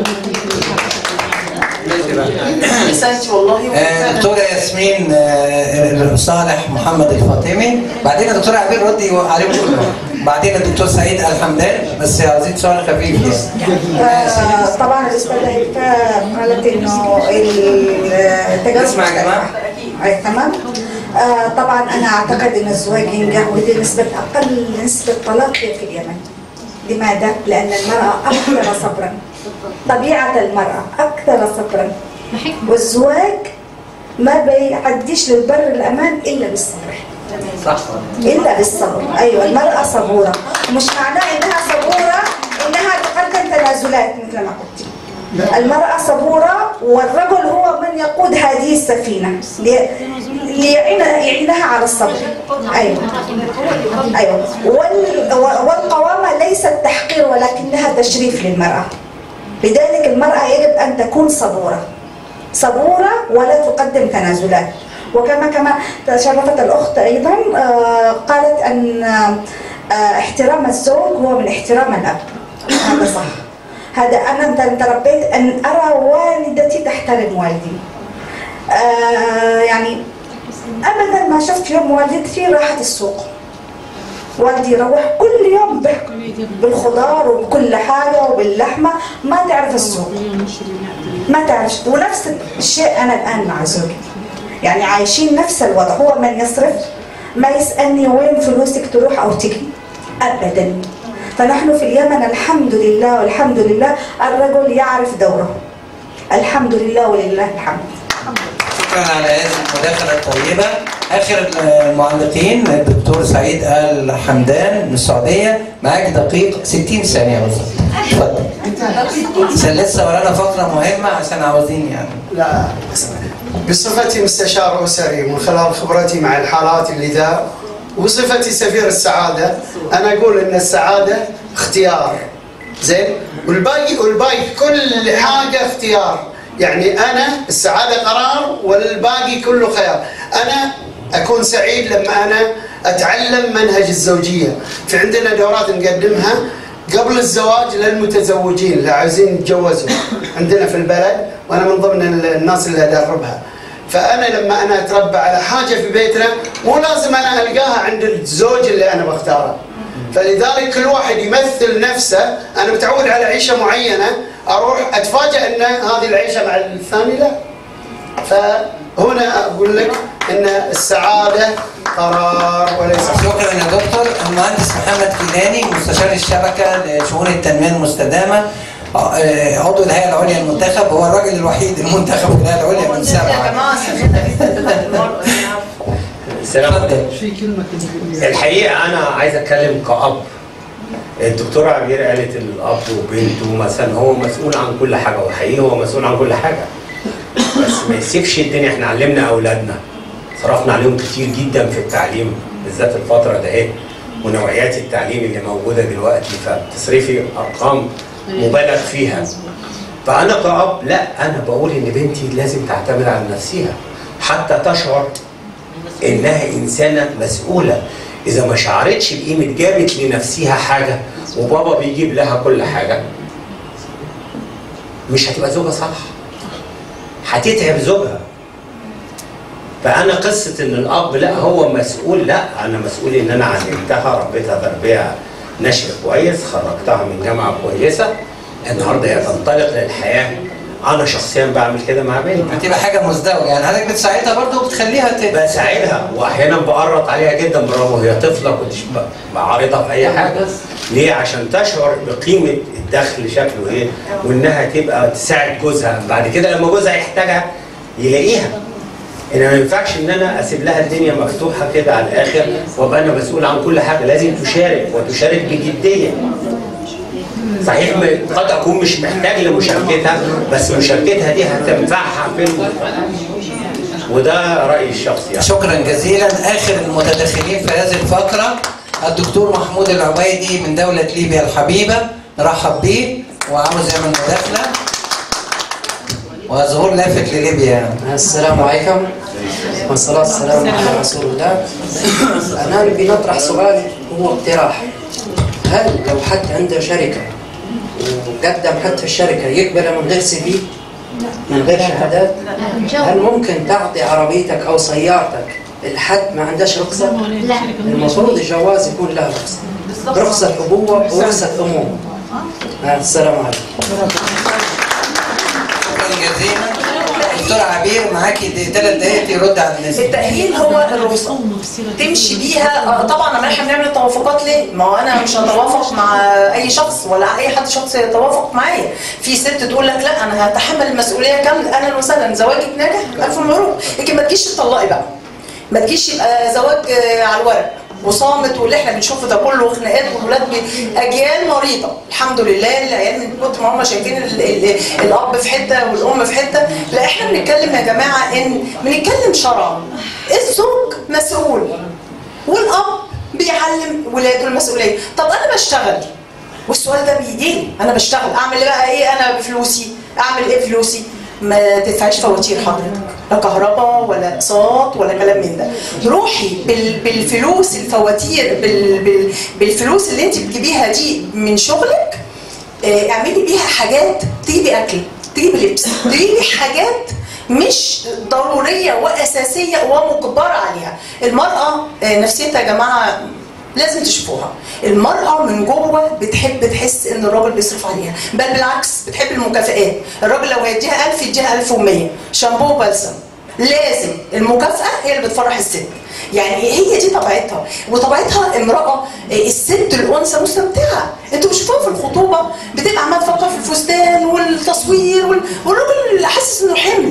احسنتي والله آه، دكتوره ياسمين آه، صالح محمد الفاطمي بعدين الدكتوره عبير ردي عليهم كلهم بعدين الدكتور سعيد الحمدان بس عايزين سؤال خفيف يعني آه، طبعا الاستاذه هيفاء قالت انه التجارب اسمع يا جماعه أي تمام آه طبعا انا اعتقد ان الزواج ينجح ودي نسبه اقل نسبه طلاق هي في اليمن لماذا؟ لان المراه اكثر صبرا طبيعه المراه اكثر صبرا والزواج ما بيعديش للبر الامان الا بالصبر صح الا بالصبر ايوه المراه صبوره مش معناه انها صبوره انها تقدم تنازلات مثل ما قلت المرأة صبورة والرجل هو من يقود هذه السفينة لي- ليعين- يعينها على الصبر أيوة أيوة وال- والقوامة ليست تحقير ولكنها تشريف للمرأة لذلك المرأة يجب أن تكون صبورة صبورة ولا تقدم تنازلات وكما كما تشرفت الأخت أيضا آه، قالت أن آه، احترام الزوج هو من احترام الأب هذا صح هذا أنا تربيت أن أرى والدتي تحترم والدي آه يعني أبدا ما شفت يوم والدتي راحت السوق والدي يروح كل يوم ب- بالخضار وبكل حاجة وباللحمة ما تعرف السوق ما تعرف ونفس الشيء أنا الآن مع زوجي يعني عايشين نفس الوضع هو من يصرف ما يسألني وين فلوسك تروح أو تجي أبدا فنحن في اليمن الحمد لله والحمد لله الرجل يعرف دوره الحمد لله ولله الحمد شكرا على هذه المداخلة الطيبة آخر المعلقين الدكتور سعيد آل حمدان من السعودية معاك دقيق 60 ثانية بالظبط اتفضل عشان لسه ورانا فقرة مهمة عشان عاوزين يعني لا بصفتي مستشار أسري ومن خلال خبرتي مع الحالات اللي ذا وصفتي سفير السعادة أنا أقول إن السعادة اختيار زين والباقي والباقي كل حاجة اختيار يعني أنا السعادة قرار والباقي كله خيار أنا أكون سعيد لما أنا أتعلم منهج الزوجية في عندنا دورات نقدمها قبل الزواج للمتزوجين اللي عايزين يتجوزوا عندنا في البلد وانا من ضمن الناس اللي ادربها فانا لما انا اتربى على حاجه في بيتنا مو لازم انا القاها عند الزوج اللي انا بختاره فلذلك كل واحد يمثل نفسه انا متعود على عيشه معينه اروح اتفاجئ ان هذه العيشه مع الثاني لا فهنا اقول لك ان السعاده قرار وليس شكرا يا دكتور المهندس محمد كيلاني مستشار الشبكة لشؤون التنمية المستدامة آه، عضو الهيئة العليا المنتخب هو الراجل الوحيد المنتخب في الهيئة العليا من سبعة السلام عليكم في كلمه الحقيقه انا عايز اتكلم كأب الدكتوره عبير قالت الاب وبنته مثلا هو مسؤول عن كل حاجه وحقيقي هو مسؤول عن كل حاجه بس ما يسيبش الدنيا احنا علمنا اولادنا صرفنا عليهم كتير جدا في التعليم بالذات الفتره دهيت ونوعيات التعليم اللي موجوده دلوقتي فبتصرفي ارقام مبالغ فيها فانا كأب لا انا بقول ان بنتي لازم تعتمد على نفسها حتى تشعر انها انسانه مسؤوله اذا ما شعرتش بقيمه جابت لنفسها حاجه وبابا بيجيب لها كل حاجه مش هتبقى زوجه صالحه هتتعب زوجها فانا قصه ان الاب لا هو مسؤول لا انا مسؤول ان انا علمتها ربيتها تربيه نشر كويس خرجتها من جامعه كويسه النهارده هي تنطلق للحياه انا شخصيا بعمل كده مع بنتي بتبقى حاجة مزدوجة يعني حضرتك بتساعدها برضه وبتخليها ت... بساعدها واحيانا بقرط عليها جدا برافو هي طفله كنتش ب- بعارضها في اي حاجه ليه عشان تشعر بقيمه الدخل شكله ايه وانها تبقى تساعد جوزها بعد كده لما جوزها يحتاجها يلاقيها ان ما ينفعش ان انا اسيب لها الدنيا مفتوحه كده على الاخر وابقى انا مسؤول عن كل حاجه لازم تشارك وتشارك بجديه صحيح م- قد اكون مش محتاج لمشاركتها بس مشاركتها دي هتنفعها في الم- وده رايي الشخصي يعني. شكرا جزيلا اخر المتدخلين في هذه الفقره الدكتور محمود العبيدي من دوله ليبيا الحبيبه نرحب بيه وعاوز يعمل مداخله وظهور لافت لليبيا يعني. السلام عليكم والصلاة والسلام على رسول الله أنا نبي نطرح سؤال هو اقتراح هل لو حد عنده شركة وقدم حد في الشركة يقبل من غير سي في من غير شهادات هل ممكن تعطي عربيتك أو سيارتك لحد ما عندهش رخصة؟ لا المفروض الجواز يكون له رخصة رخصة أبوة ورخصة أمومة آه، السلام عليكم شكرا جزيلا دكتور عبير معاكي دي ثلاث دقائق يرد على الناس التأهيل هو الرخصة تمشي بيها آه، طبعا لما احنا بنعمل التوافقات ليه؟ ما هو انا مش هتوافق مع اي شخص ولا اي حد شخص يتوافق معايا في ست تقول لك لا انا هتحمل المسؤوليه كامله اهلا وسهلا زواجك ناجح الف مبروك لكن ما تجيش تطلقي بقى ما تجيش يبقى زواج آه، على الورق وصامت واللي احنا بنشوفه ده كله خناقات والولاد بي- اجيال مريضه الحمد لله العيال من كتر ما هم شايفين ال ال الاب في حته والام في حته لا احنا بنتكلم يا جماعه ان بنتكلم شرعا الزوج مسؤول والاب بيعلم ولاده المسؤوليه طب انا بشتغل والسؤال ده بيجي انا بشتغل اعمل ايه بقى ايه انا بفلوسي اعمل ايه بفلوسي ما تدفعيش فواتير حضرتك لا كهرباء ولا اقساط ولا كلام من ده روحي بال بالفلوس الفواتير بال بال بالفلوس اللي انت بتجيبيها دي من شغلك آه، اعملي بيها حاجات تجيبي اكل تجيبي لبس تجيبي حاجات مش ضروريه واساسيه ومجبره عليها المراه آه، نفسيتها يا جماعه لازم تشوفوها المرأة من جوه بتحب تحس ان الراجل بيصرف عليها بل بالعكس بتحب المكافآت الراجل لو هيديها 1000 يديها 1100 شامبو وبلسم لازم المكافأة هي اللي بتفرح الست يعني هي دي طبيعتها وطبيعتها امرأة الست الأنثى مستمتعة انتوا بتشوفوها في الخطوبة بتبقى عمالة تفكر في الفستان والتصوير وال- والراجل حاسس انه حمل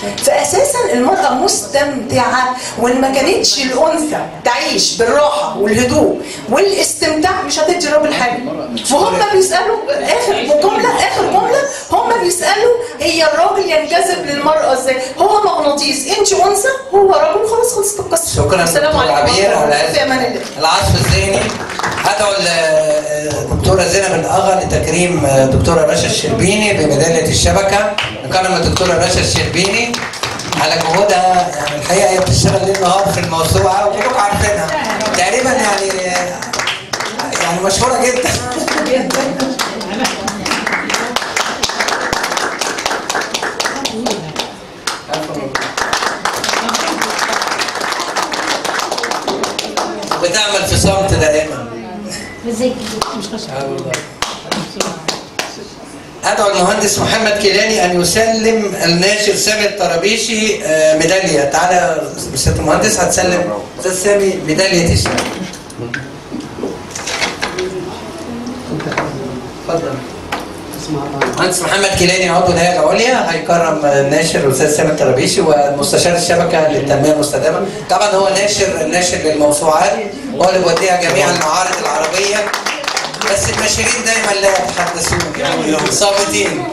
فاساسا المراه مستمتعه وان ما كانتش الانثى تعيش بالراحه والهدوء والاستمتاع مش هتجرب الحاجه فهم بيسالوا اخر جمله اخر جمله هم بيسالوا هي الراجل ينجذب للمراه ازاي هو مغناطيس انت انثى هو راجل خلاص خلصت القصه شكرا السلام دكتور عليكم عبير على ورحمة الله. في امان الله العصف الذهني هدعو الدكتورة زينب الأغا لتكريم الدكتورة رشا الشربيني بميدالية الشبكة نكرم الدكتورة رشا الشربيني على جهودها يعني الحقيقة هي بتشتغل ليل نهار في الموسوعة وكلكم عارفينها تقريبا يعني يعني مشهورة جدا بتعمل في صمت دائما أدعو المهندس محمد كيلاني أن يسلم الناشر سامي الطرابيشي آه، ميدالية تعالى يا أستاذ المهندس هتسلم أستاذ سامي ميدالية الشباب اتفضل مهندس محمد كيلاني عضو الهيئه العليا هيكرم الناشر الاستاذ سامي الطرابيشي ومستشار الشبكه للتنميه المستدامه طبعا هو ناشر ناشر للموسوعات هو اللي بيوديها جميع المعارض العربيه بس الناشرين دايما لا يتحدثون صامتين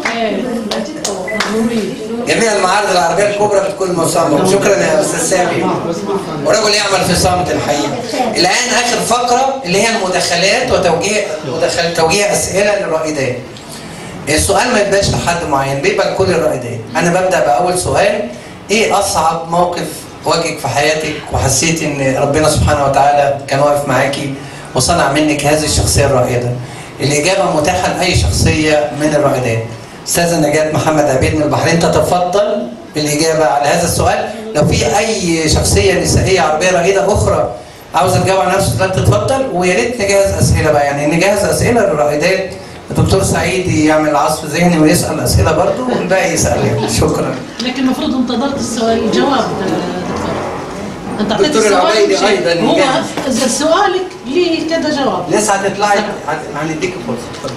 جميع المعارض العربيه الكبرى بتكون موسوعه شكرا يا استاذ سامي ورجل يعمل في صمت الحقيقه الان اخر فقره اللي هي المداخلات وتوجيه مداخل توجيه اسئله للرائدات السؤال ما يبقاش لحد معين بيبقى لكل الرائدات انا ببدا باول سؤال ايه اصعب موقف واجهك في حياتك وحسيت ان ربنا سبحانه وتعالى كان واقف معاكي وصنع منك هذه الشخصيه الرائده الاجابه متاحه لاي شخصيه من الرائدات استاذه نجاة محمد عبيد من البحرين تتفضل بالاجابه على هذا السؤال لو في اي شخصيه نسائيه عربيه رائده اخرى عاوزه تجاوب على نفس السؤال تتفضل ويا ريت نجهز اسئله بقى يعني نجهز اسئله للرائدات الدكتور سعيد يعمل عصف ذهني ويسال اسئله برضه والباقي يسال يعني. شكرا لكن المفروض انتظرت السؤال الجواب دكتور انت اعطيت دكتور السؤال العبيدي ومشيت. أيضاً هو جاهز. اذا سؤالك ليه كذا جواب لسه هتطلعي هنديك فرصه اتفضل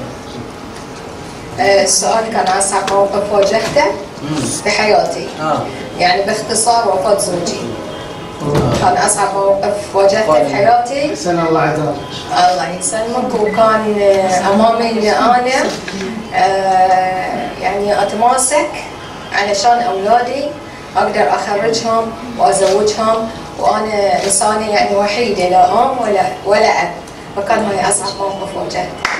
السؤال كان أصعب موقف واجهته في حياتي اه يعني باختصار وفاة زوجي كان أصعب موقف واجهته في حياتي سنة الله عذاب الله يسلمك وكان آه، أمامي إني أنا آه، يعني أتماسك علشان أولادي أقدر أخرجهم وأزوجهم وأنا إنسانة يعني وحيدة لا أم ولا ولا أب فكان هاي أصعب موقف واجهته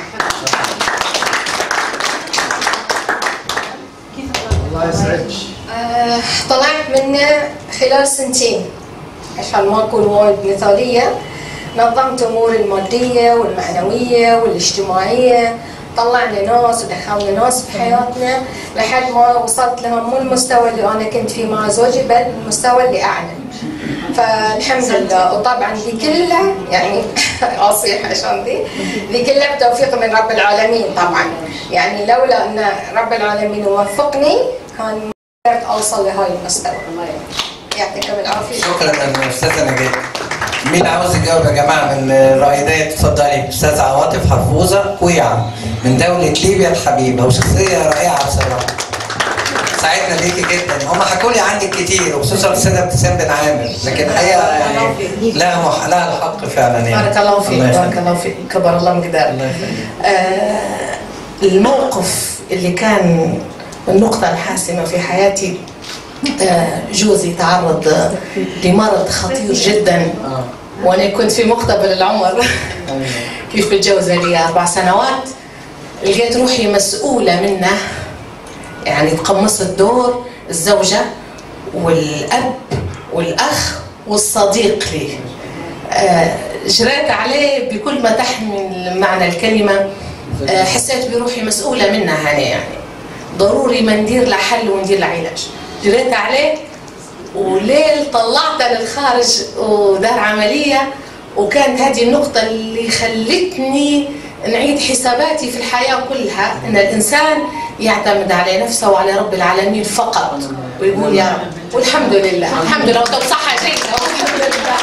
الله يسعدك آه، طلعت منه خلال سنتين عشان ما أكون وايد مثالية نظمت أموري المادية والمعنوية والاجتماعية طلعنا ناس ودخلنا ناس في حياتنا لحد ما وصلت لهم مو المستوى اللي أنا كنت فيه مع زوجي بل المستوى اللي أعلى فالحمد لله وطبعا دي كلها يعني اصيح عشان دي دي كلها بتوفيق من رب العالمين طبعا يعني لولا ان رب العالمين وفقني كان ما قدرت اوصل لهاي المستوى يعطيكم العافيه شكرا يا استاذه نجاة مين عاوز يجاوب يا جماعه من الرائدات اتفضلي استاذ عواطف حفوظه كويعه من دوله ليبيا الحبيبه وشخصيه رائعه بصراحه سعدنا بيكي جدا هم حكوا لي عنك كتير وخصوصا الاستاذه ابتسام بن عامر لكن الحقيقه يعني لها مح... لها الحق فعلا يعني بارك الله فيك يخليك. بارك الله فيك كبر الله مقدارك آه الموقف اللي كان النقطة الحاسمة في حياتي آه جوزي تعرض آه، لمرض خطير جدا وانا كنت في مقتبل العمر كيف متجوزة لي أربع سنوات لقيت روحي مسؤولة منه يعني تقمصت دور الزوجة والأب والأخ والصديق لي آه، جريت عليه بكل ما تحمل معنى الكلمة آه، حسيت بروحي مسؤولة منها أنا يعني ضروري ما ندير له حل وندير له علاج جريت عليه وليل طلعته للخارج ودار عملية وكانت هذه النقطة اللي خلتني نعيد حساباتي في الحياة كلها أن الإنسان يعتمد على نفسه وعلى رب العالمين فقط ويقول يا رب والحمد لله الحمد لله وتصحى جيدة والحمد لله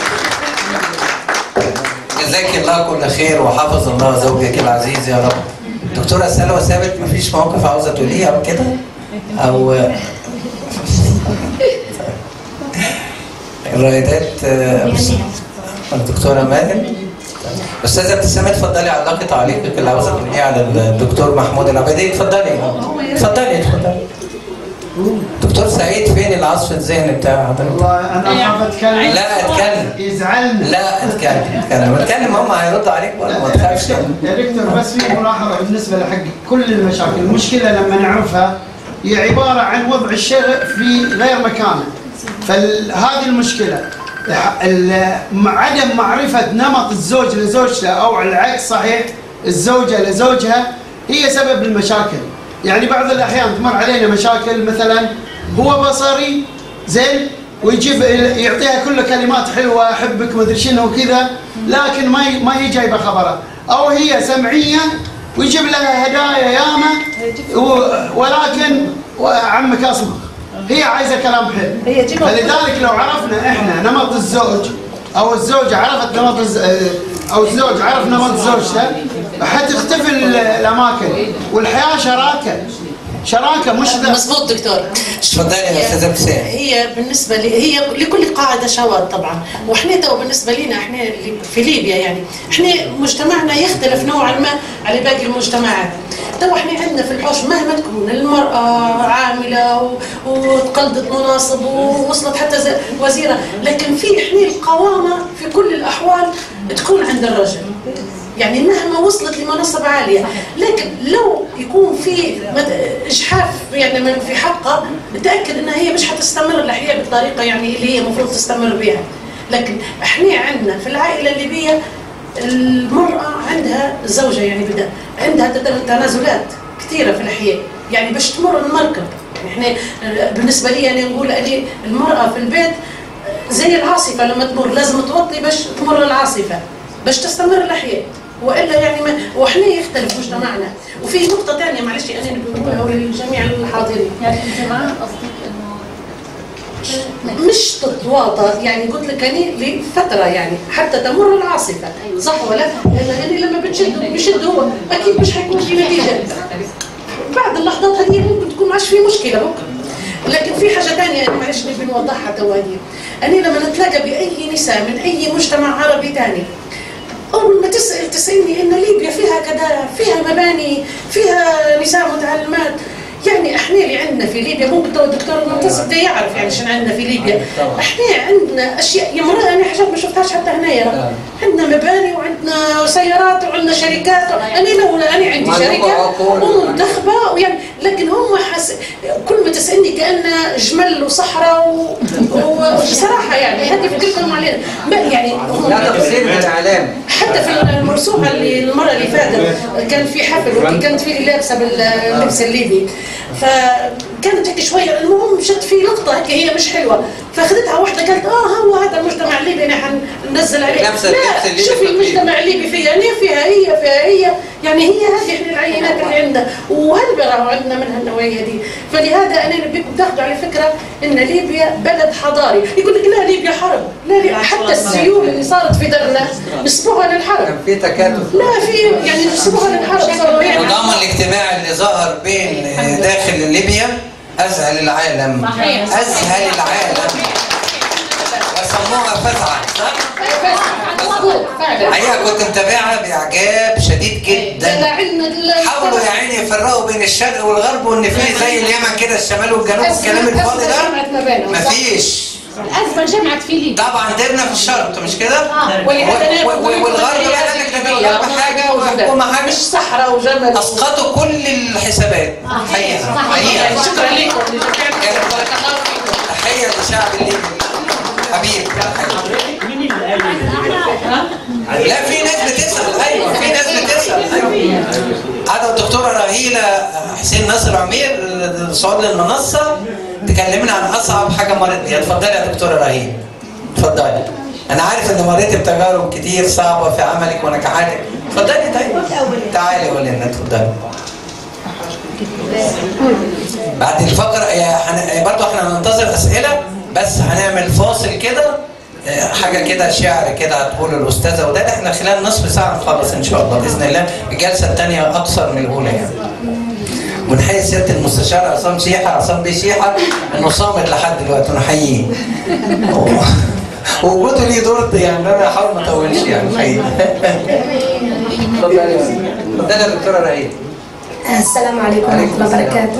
جزاك الله كل خير وحفظ الله زوجك العزيز يا رب دكتورة سلوى ثابت مفيش موقف عاوزة تقوليه أو كده أو الرائدات آه، الدكتوره ماهر استاذه ابتسام اتفضلي علقي تعليقك اللي عاوزه تقوليه على الدكتور محمود العبيدي اتفضلي اتفضلي اتفضلي دكتور سعيد فين العصف الذهني بتاع حضرتك؟ والله انا حاب اتكلم لا اتكلم يزعلني لا اتكلم اتكلم اتكلم هم هيردوا عليك ولا ما تخافش يا دكتور بس في ملاحظه بالنسبه لحق كل المشاكل، المشكله لما نعرفها هي عباره عن وضع الشيء في غير مكانه. فهذه المشكله ال- مع عدم معرفه نمط الزوج لزوجته او العكس صحيح الزوجه لزوجها هي سبب المشاكل. يعني بعض الاحيان تمر علينا مشاكل مثلا هو بصري زين ويجيب يعطيها كل كلمات حلوه احبك مدري شنو وكذا لكن ما ي- ما هي جايبه خبره او هي سمعيه ويجيب لها هدايا ياما و- ولكن عمك اصمخ هي عايزه كلام حلو فلذلك لو عرفنا احنا نمط الزوج او الزوجه عرفت نمط الز... او الزوج عرف نمط زوجته حتختفي ال- الاماكن والحياه شراكه شراكه مش مظبوط دكتور اتفضلي يا استاذه ابتسام هي بالنسبه لي هي لكل قاعده شواذ طبعا واحنا تو بالنسبه لنا احنا اللي في ليبيا يعني احنا مجتمعنا يختلف نوعا ما على باقي المجتمعات تو احنا عندنا في الحوش مهما تكون المراه عامله و- وتقلدت مناصب ووصلت حتى ز- وزيره لكن في احنا القوامه في كل الاحوال تكون عند الرجل يعني مهما وصلت لمنصب عاليه لكن لو يكون في مد- اجحاف يعني من في حقها تاكد انها هي مش حتستمر الاحياء بالطريقه يعني اللي هي المفروض تستمر بها لكن احنا عندنا في العائله الليبيه المراه عندها زوجه يعني بدا عندها تت- تنازلات كثيره في الاحياء يعني باش تمر المركب يعني احنا آه، بالنسبه لي انا نقول اني المراه في البيت زي العاصفه لما تمر لازم توطي باش تمر العاصفه باش تستمر الاحياء والا يعني ما وحنا يختلف مجتمعنا وفي نقطه ثانيه معلش انا بقولها لجميع الحاضرين يعني الجماعة قصدك انه مش تتواطى يعني قلت لك اني لفتره يعني حتى تمر العاصفه صح ولا لان يعني لما بتشد بيشد هو اكيد مش حيكون في نتيجه بعد اللحظات هذه ممكن تكون ماش في مشكله ممكن لكن في حاجه ثانيه أنا معلش نبي نوضحها تواني أنا لما نتلاقى باي نساء من اي مجتمع عربي ثاني أول ما تسأل تسألني إن ليبيا فيها كذا فيها مباني فيها نساء متعلمات يعني احنا اللي عندنا في ليبيا ممكن تو الدكتور المعتصم ده يعرف يعني شنو عندنا في ليبيا احنا عندنا اشياء يا مرة انا حاجات ما شفتهاش حتى هنايا عندنا مباني وعندنا سيارات وعندنا شركات انا لولا انا عندي معلومة شركه عقول. ومنتخبه ويعني لكن هم حس كل ما تسالني كان جمل وصحراء و... وبصراحه يعني هذه فكرتهم علينا ما يعني هم لا تقصير بالاعلام حتى في المرسومه اللي المره اللي فاتت كان في حفل وكانت في لابسه باللبس الليبي فكانت هيك شويه المهم شت في لقطه هيك هي مش حلوه فاخذتها واحده قالت اه هو هذا المجتمع الليبي انا حننزل عليه لابسة اللبس لا الليبي شوفي المجتمع الليبي فيها هي فيها هي فيها هي يعني هي هذه احنا العينات اللي عندنا وهل راهو عندنا منها النوعيه دي فلهذا انا نبيكم تاخذوا على فكره ان ليبيا بلد حضاري يقول لك لا ليبيا حرب لا ليبيا حتى السيول اللي صارت في درنا نسبوها للحرب في تكاتف لا في يعني نسبوها للحرب صاروا يعني النظام الاجتماعي اللي ظهر بين داخل ليبيا أذهل العالم صحيح. أذهل العالم وسموها فزعة صح؟ مظبوط فعلا الحقيقة كنت متابعها بإعجاب شديد لا جدا عندنا حاولوا يا عيني يفرقوا بين الشرق والغرب وإن في زي اليمن كده الشمال والجنوب الكلام الفاضي ده مفيش الأزمة جمعت في ليبيا طبعا ديرنا في الشرق مش كده؟ آه، ولهذا أنا و- و- بقول والغرب لك بقى هذه لك ده الكبيرة. الغرب حاجة والحكومة حاجة مش صحراء وجبل اسقطوا كل الحسابات حقيقه حقيقه شكرا لكم لجميع بارك الله فيكم تحيه للشعب الليبي حبيب لا في ناس بتسال ايوه في ناس بتسال ايوه هذا الدكتوره رهيله حسين ناصر عمير صعود للمنصه تكلمنا عن اصعب حاجه مرت بيها اتفضلي يا دكتوره رهيله اتفضلي انا عارف ان مريت بتجارب كتير صعبه في عملك ونجاحاتك اتفضلي طيب تعالي قولي لنا اتفضلي بعد الفقرة يا حن... برضو احنا هننتظر اسئلة بس هنعمل فاصل كده اه، حاجة كده شعر كده هتقوله الأستاذة وده احنا خلال نصف ساعة نخلص إن شاء الله بإذن الله الجلسة الثانية أقصر من الأولى يعني ونحيي سيادة المستشار عصام شيحة عصام بيه شيحة إنه صامت لحد دلوقتي ونحييه وجوده ليه دور يعني انا هحاول ما اطولش يعني الحقيقه اتفضلي اتفضلي يا دكتوره رهيب السلام عليكم ورحمة الله وبركاته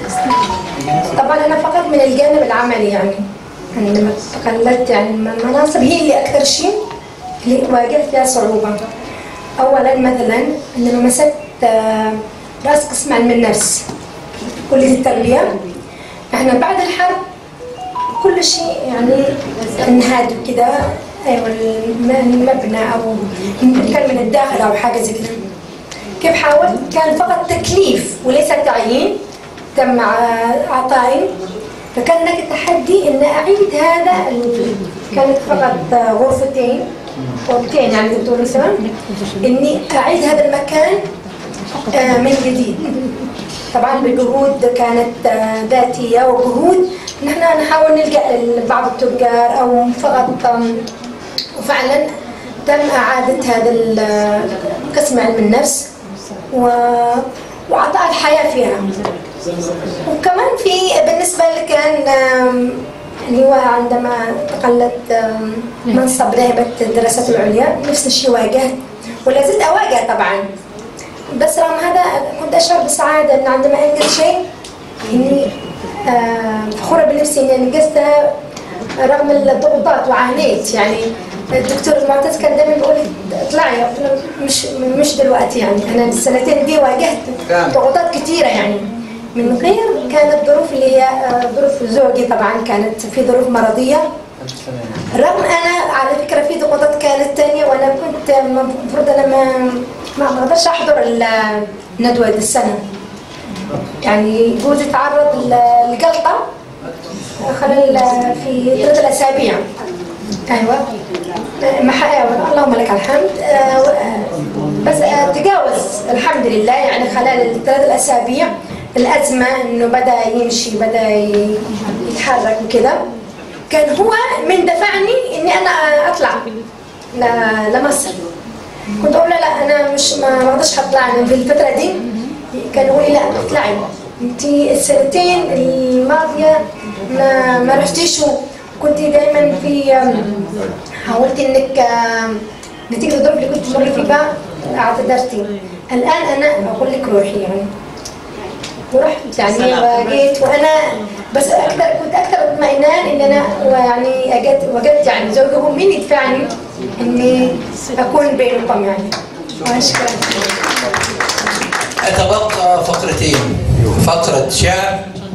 طبعا أنا فقط من الجانب العملي يعني أنا لما تقلدت يعني المناصب هي اللي أكثر شيء اللي واجهت فيها صعوبة أولا مثلا عندما مسكت آه، رأس قسم علم النفس كلية التربية احنا بعد الحرب كل شيء يعني انهاد كده ايوه الم- المبنى او كان من الداخل او حاجه زي كده كيف حاولت؟ كان فقط تكليف وليس تعيين تم ع- عطائي فكان لك تحدي ان اعيد هذا ال- كانت فقط غرفتين غرفتين يعني دكتور اسامه اني اعيد هذا المكان آه، من جديد طبعا بجهود كانت آه، ذاتيه وجهود نحن نحاول نلقى ال- بعض التجار او فقط آم، وفعلا تم اعاده هذا ال- قسم علم النفس و... وعطاء الحياه فيها وكمان في بالنسبه لي كان آم، اللي هو عندما تقلدت آم، منصب نائبة الدراسات العليا نفس الشيء واجهت ولا زلت أواجه طبعا بس رغم هذا كنت أشعر بسعادة أن عندما أنجز شيء إني آه، فخورة بنفسي إني أنجزتها رغم الضغوطات وعانيت يعني الدكتور المعتز كان دائما بيقول لي اطلعي قلت له مش مش دلوقتي يعني انا السنتين دي واجهت ضغوطات كثيره يعني من غير كانت ظروف اللي هي آه، ظروف زوجي طبعا كانت في ظروف مرضيه رغم انا على فكره في ضغوطات كانت تانية وانا كنت المفروض انا ما ما ما اقدرش احضر ال- الندوه دي السنه يعني جوزي تعرض ل- لجلطه خلال في ثلاث اسابيع ايوه مح- اللهم لك الحمد آه، و- بس آه، تجاوز الحمد لله يعني خلال الثلاث الاسابيع الازمه انه بدا يمشي بدا ي- يتحرك وكده كان هو من دفعني اني انا اطلع ل- لمصر كنت اقول له لا انا مش ما ما اقدرش اطلع أنا في الفتره دي كان يقول لي لا اطلعي انت السنتين الماضيه ما ما رحتيش كنت دايما في حاولت انك آم، نتيجه الظروف اللي كنت تمر فيها اعتذرتي الان انا اقول لك روحي يعني ورحت يعني سلام. وجيت وانا بس اكثر كنت اكثر اطمئنان ان انا يعني أجد وجدت يعني زوجي هو مين يدفعني اني اكون بينكم يعني واشكرا أتبقى فقرتين فقرة شعر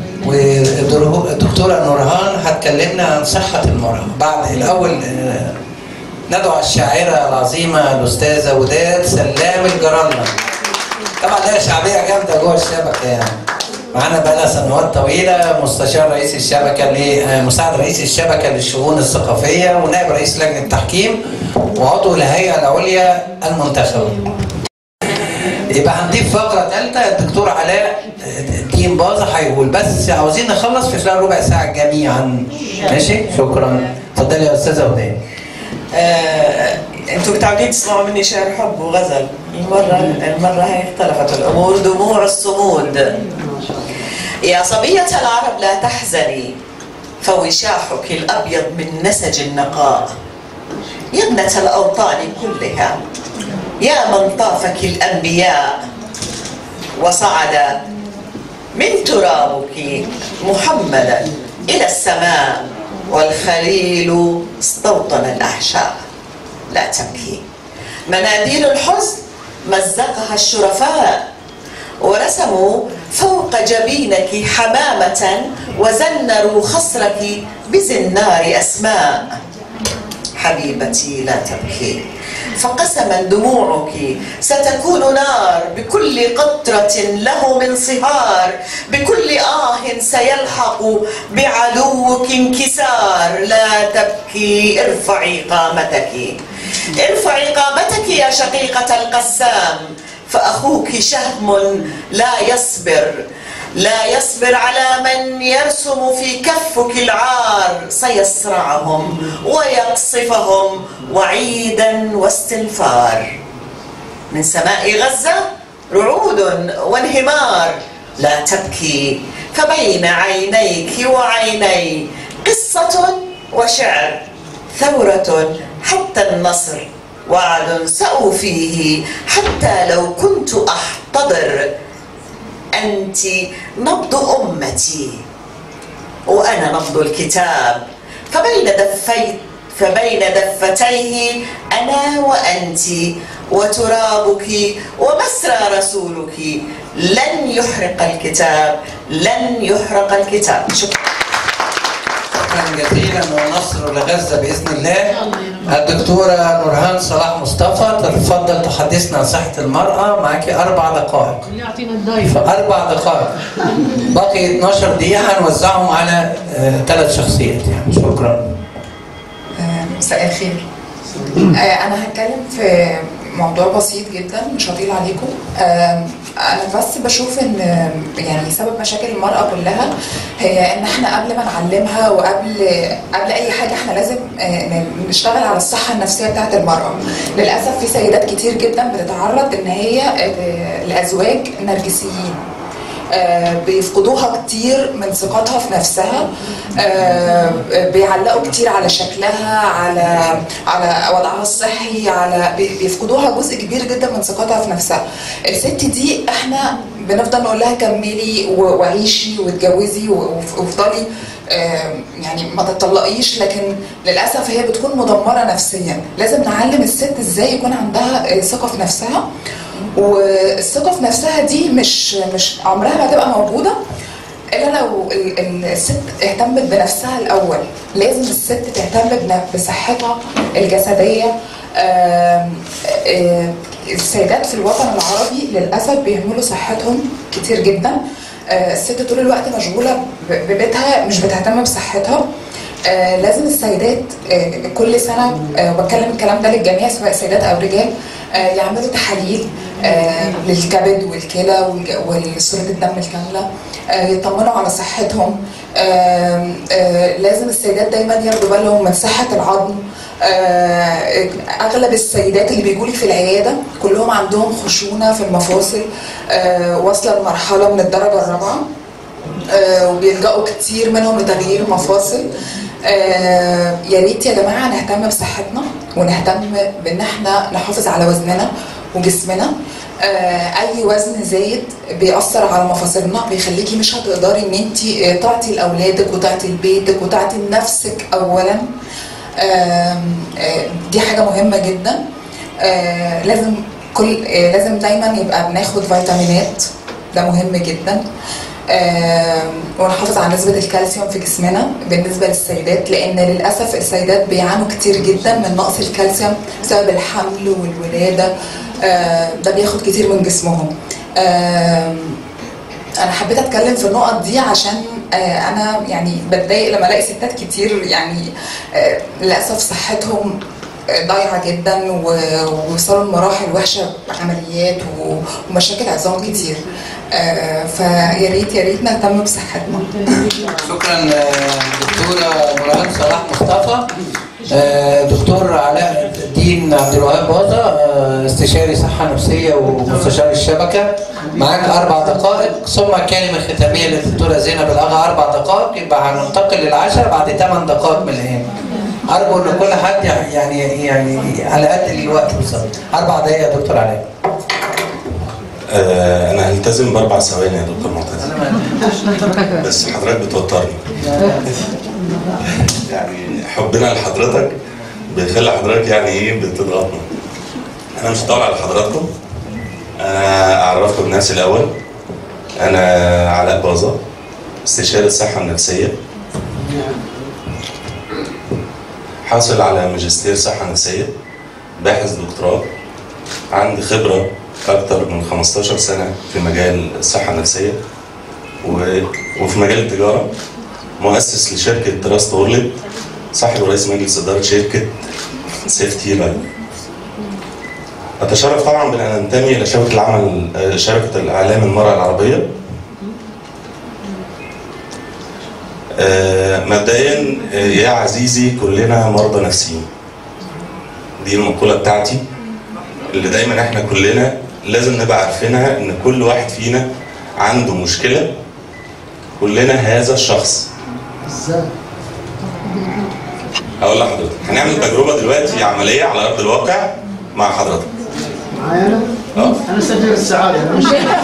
والدكتورة نورهان هتكلمنا عن صحة المرأة بعد الأول آه، ندعو الشاعرة العظيمة الأستاذة وداد سلام الجرالة طبعا لها شعبية جامدة جوه الشبكة يعني معانا بقالها سنوات طويلة مستشار رئيس الشبكة ل- آه، مساعد رئيس الشبكة للشؤون الثقافية ونائب رئيس لجنة التحكيم وعضو الهيئة العليا المنتخبة يبقى هنضيف فقره ثالثه الدكتور علاء الدين باظه هيقول بس عاوزين نخلص في خلال ربع ساعه جميعا ماشي شكرا اتفضلي يا استاذه وداد آه، انتم متعودين تسمعوا مني شعر حب وغزل المرة المرة هي اختلفت الأمور دموع الصمود يا صبية العرب لا تحزني فوشاحك الأبيض من نسج النقاء يا ابنة الأوطان كلها يا من طافك الأنبياء وصعد من ترابك محمدا إلى السماء والخليل استوطن الأحشاء لا تبكي مناديل الحزن مزقها الشرفاء ورسموا فوق جبينك حمامة وزنروا خصرك بزنار أسماء حبيبتي لا تبكي فقسما دموعك ستكون نار بكل قطرة له من صهار بكل آه سيلحق بعدوك انكسار لا تبكي ارفعي قامتك ارفعي قامتك يا شقيقة القسام فأخوك شهم لا يصبر لا يصبر على من يرسم في كفك العار سيصرعهم ويقصفهم وعيدا واستنفار من سماء غزة رعود وانهمار لا تبكي فبين عينيك وعيني قصة وشعر ثورة حتى النصر وعد سأوفيه حتى لو كنت أحتضر أنت نبض أمتي وأنا نبض الكتاب فبين دفيت فبين دفتيه أنا وأنت وترابك ومسرى رسولك لن يحرق الكتاب لن يحرق الكتاب شكرا شكرا جزيلا ونصر لغزه باذن الله الدكتوره نورهان صلاح مصطفى تفضل تحدثنا عن صحه المراه معاكي اربع دقائق يعطينا الضيف في اربع دقائق باقي 12 دقيقه هنوزعهم على ثلاث شخصيات يعني شكرا مساء الخير آه، انا هتكلم في موضوع بسيط جدا مش هطيل عليكم آم، انا بس بشوف ان يعني سبب مشاكل المراه كلها هي ان احنا قبل ما نعلمها وقبل قبل اي حاجه احنا لازم آه، نشتغل على الصحه النفسيه بتاعت المراه للاسف في سيدات كتير جدا بتتعرض ان هي آه، لازواج نرجسيين آه، بيفقدوها كتير من ثقتها في نفسها آه، بيعلقوا كتير على شكلها على على وضعها الصحي على بي- بيفقدوها جزء كبير جدا من ثقتها في نفسها الست دي احنا بنفضل نقول لها كملي و- وعيشي واتجوزي و- وف- وافضلي آه، يعني ما تطلقيش لكن للاسف هي بتكون مدمره نفسيا لازم نعلم الست ازاي يكون عندها آه، ثقه في نفسها والثقه في نفسها دي مش مش عمرها ما هتبقى موجوده الا لو ال- ال- الست اهتمت بنفسها الاول لازم الست تهتم بن- بصحتها الجسديه آم، آم، السيدات في الوطن العربي للاسف بيهملوا صحتهم كتير جدا آه، الست طول الوقت مشغوله ب- ببيتها مش بتهتم بصحتها آه، لازم السيدات آه، كل سنه آه، وبتكلم الكلام ده للجميع سواء سيدات او رجال آه، يعملوا تحاليل آه، للكبد والكلى والج- وصوره الدم الكامله آه، يطمنوا على صحتهم آه، آه، لازم السيدات دايما ياخدوا بالهم من صحه العظم آه، اغلب السيدات اللي بيجوا لي في العياده كلهم عندهم خشونه في المفاصل آه، واصله لمرحله من الدرجه الرابعه آه، وبيلجأوا كتير منهم لتغيير مفاصل آه، يا ريت يا جماعه نهتم بصحتنا ونهتم بان احنا نحافظ على وزننا وجسمنا آه، اي وزن زايد بيأثر على مفاصلنا بيخليكي مش هتقدري ان انت تعطي لاولادك وتعطي لبيتك وتعطي لنفسك اولا آم، آه، دي حاجه مهمه جدا آه، لازم كل آه، لازم دايما يبقى بناخد فيتامينات ده مهم جدا آم، ونحافظ على نسبة الكالسيوم في جسمنا بالنسبة للسيدات لأن للأسف السيدات بيعانوا كتير جدا من نقص الكالسيوم بسبب الحمل والولادة آم، ده بياخد كتير من جسمهم آم، انا حبيت اتكلم في النقط دي عشان آه، انا يعني بتضايق لما الاقي ستات كتير يعني آه، للاسف صحتهم آه، ضايعه جدا و- ووصلوا لمراحل وحشه عمليات و- ومشاكل عظام كتير آه، فيا ريت يا ريت نهتم بصحتنا شكرا آه، دكتوره نورهان صلاح مصطفى آه، دكتور علاء الدين عبد الوهاب باظه آه، استشاري صحه نفسيه ومستشار الشبكه معاك اربع دقائق ثم الكلمه الختاميه للدكتوره زينب الاغا اربع دقائق يبقى هننتقل للعشاء بعد ثمان دقائق من الان ارجو ان كل حد يعني يعني على قد الوقت بالظبط اربع دقائق يا دكتور علاء آه انا هلتزم باربع ثواني يا دكتور معتز بس حضرتك بتوترني يعني حبنا لحضرتك بيخلي حضرتك يعني ايه بتضغطنا انا مش هطول على حضراتكم انا اعرفكم بنفسي الاول انا علاء باظه استشاري الصحه النفسيه حاصل على ماجستير صحه نفسيه باحث دكتوراه عندي خبره اكتر من 15 سنه في مجال الصحه النفسيه و- وفي مجال التجاره مؤسس لشركه تراست وورلد صاحب ورئيس مجلس اداره شركه سيفتي لاين اتشرف طبعا بان انتمي الى شبكه العمل آه، شبكه الاعلام المراه العربيه آه، مبدئيا آه، يا عزيزي كلنا مرضى نفسيين دي المقوله بتاعتي اللي دايما احنا كلنا لازم نبقى عارفينها ان كل واحد فينا عنده مشكله كلنا هذا الشخص هقول لحضرتك هنعمل تجربه دلوقتي عمليه على ارض الواقع مع حضرتك معايا انا؟ اه انا سفير السعاده انا مش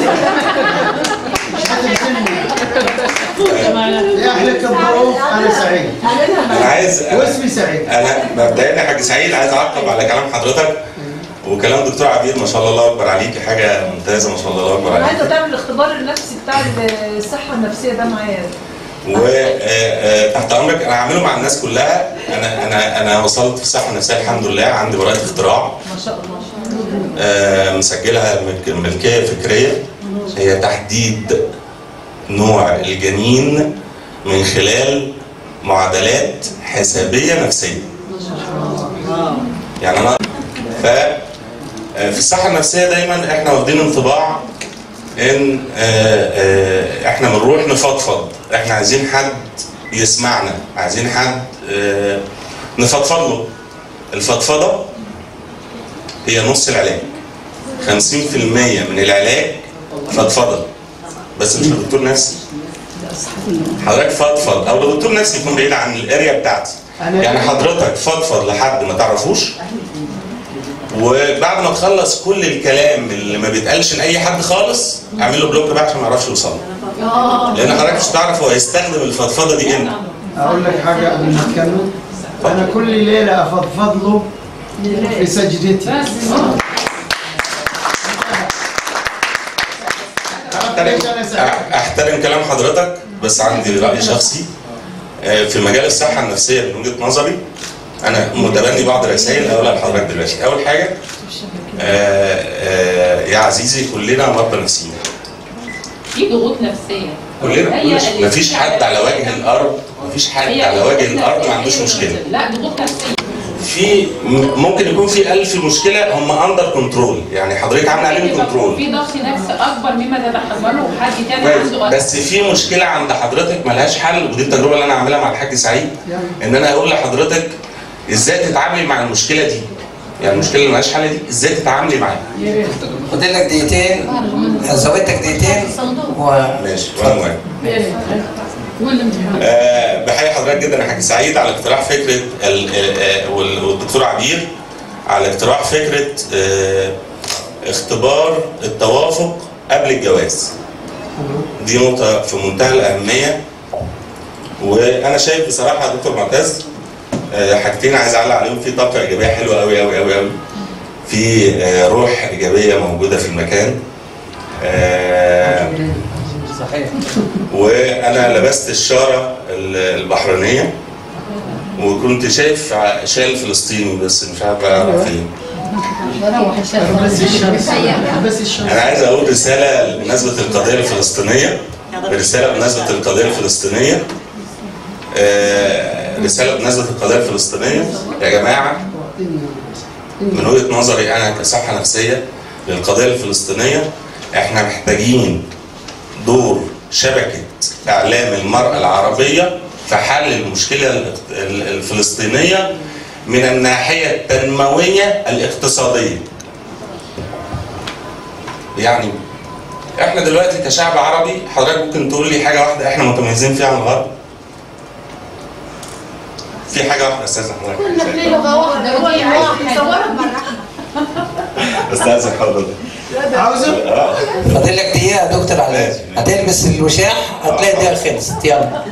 مش هتلزمني يا اهلك الظروف انا سعيد انا عايز واسمي سعيد انا مبدئيا يا حاج سعيد عايز اعقب على كلام حضرتك وكلام دكتور عبير ما شاء الله الله اكبر عليكي حاجه ممتازه ما شاء الله الله اكبر انا عليكي عايزه تعمل الاختبار النفسي بتاع الصحه النفسيه ده معايا وتحت امرك انا هعمله مع الناس كلها انا انا انا وصلت في الصحه النفسيه الحمد لله عندي براءه اختراع ما شاء الله آه، مسجلها ملك- ملكيه فكريه هي تحديد نوع الجنين من خلال معادلات حسابيه نفسيه يعني انا ف آه، في الصحه النفسيه دايما احنا واخدين انطباع ان آه، آه، احنا بنروح نفضفض احنا عايزين حد يسمعنا عايزين حد آه، نفضفض له الفضفضه هي نص العلاج 50% من العلاج فضفضه بس مش لدكتور نفسي حضرتك فضفض او لو دكتور نفسي يكون بعيد عن الاريا بتاعتي يعني حضرتك فضفض لحد ما تعرفوش وبعد ما تخلص كل الكلام اللي ما بيتقالش لاي حد خالص اعمل له بلوك بقى عشان ما يعرفش يوصل لان حضرتك مش هتعرف هو يستخدم الفضفضه دي امتى اقول لك حاجه قبل ما اتكلم انا كل ليله افضفض له في سجدتي أحترم- احترم كلام حضرتك بس عندي راي شخصي آه، في مجال الصحه النفسيه من وجهه نظري انا متبني بعض الرسائل اقولها لحضرتك دلوقتي اول حاجه آه، آه، يا عزيزي كلنا مرضى نفسيين في ضغوط نفسيه كلنا هي اللي مفيش حد على وجه الارض مفيش حد هي على ضغوط وجه الارض نفسية. ما عندوش مشكله لا ضغوط نفسيه في م- ممكن يكون في ألف مشكله هم اندر كنترول يعني حضرتك عامله عليهم كنترول في ضغط نفسي اكبر مما تتحمله حد تاني عنده أكتر. بس في مشكله عند حضرتك ملهاش حل ودي التجربه اللي انا عاملها مع الحاج سعيد ان انا اقول لحضرتك ازاي تتعاملي مع المشكله دي يعني المشكله اللي ملهاش حل دي ازاي تتعاملي معاها خد لك دقيقتين زودتك دقيقتين و... ماشي وانا موافق آه، بحيي حضرتك جدا يا حاج سعيد على اقتراح فكره ال- آه، وال- والدكتور عبير على اقتراح فكره آه، اختبار التوافق قبل الجواز دي نقطه في منتهى الاهميه وانا شايف بصراحه يا دكتور معتز آه، حاجتين عايز اعلق عليهم في طاقه ايجابيه حلوه قوي قوي قوي قوي في آه، روح ايجابيه موجوده في المكان آه، صحيح وانا لبست الشاره البحرينيه وكنت شايف ع- شال فلسطيني بس مش عارف اعرف فين بس الشمس بس الشمس انا عايز اقول رساله بمناسبه القضيه الفلسطينيه رساله بمناسبه القضيه الفلسطينيه آه، رساله بمناسبه القضيه الفلسطينيه يا جماعه من وجهه نظري انا كصحه نفسيه للقضيه الفلسطينيه احنا محتاجين دور شبكه اعلام المراه العربيه في حل المشكله ال- ال- الفلسطينيه من الناحيه التنمويه الاقتصاديه. يعني احنا دلوقتي كشعب عربي حضرتك ممكن تقول لي حاجه واحده احنا متميزين فيها عن الغرب؟ في حاجه واحده استاذ حضرتك كنا في لغه واحده ودين واحد صورك استاذ حضرتك عاوزه اه فاضل لك دقيقة يا دكتور علاء هتلبس الوشاح هتلاقي الدقيقة خلصت يلا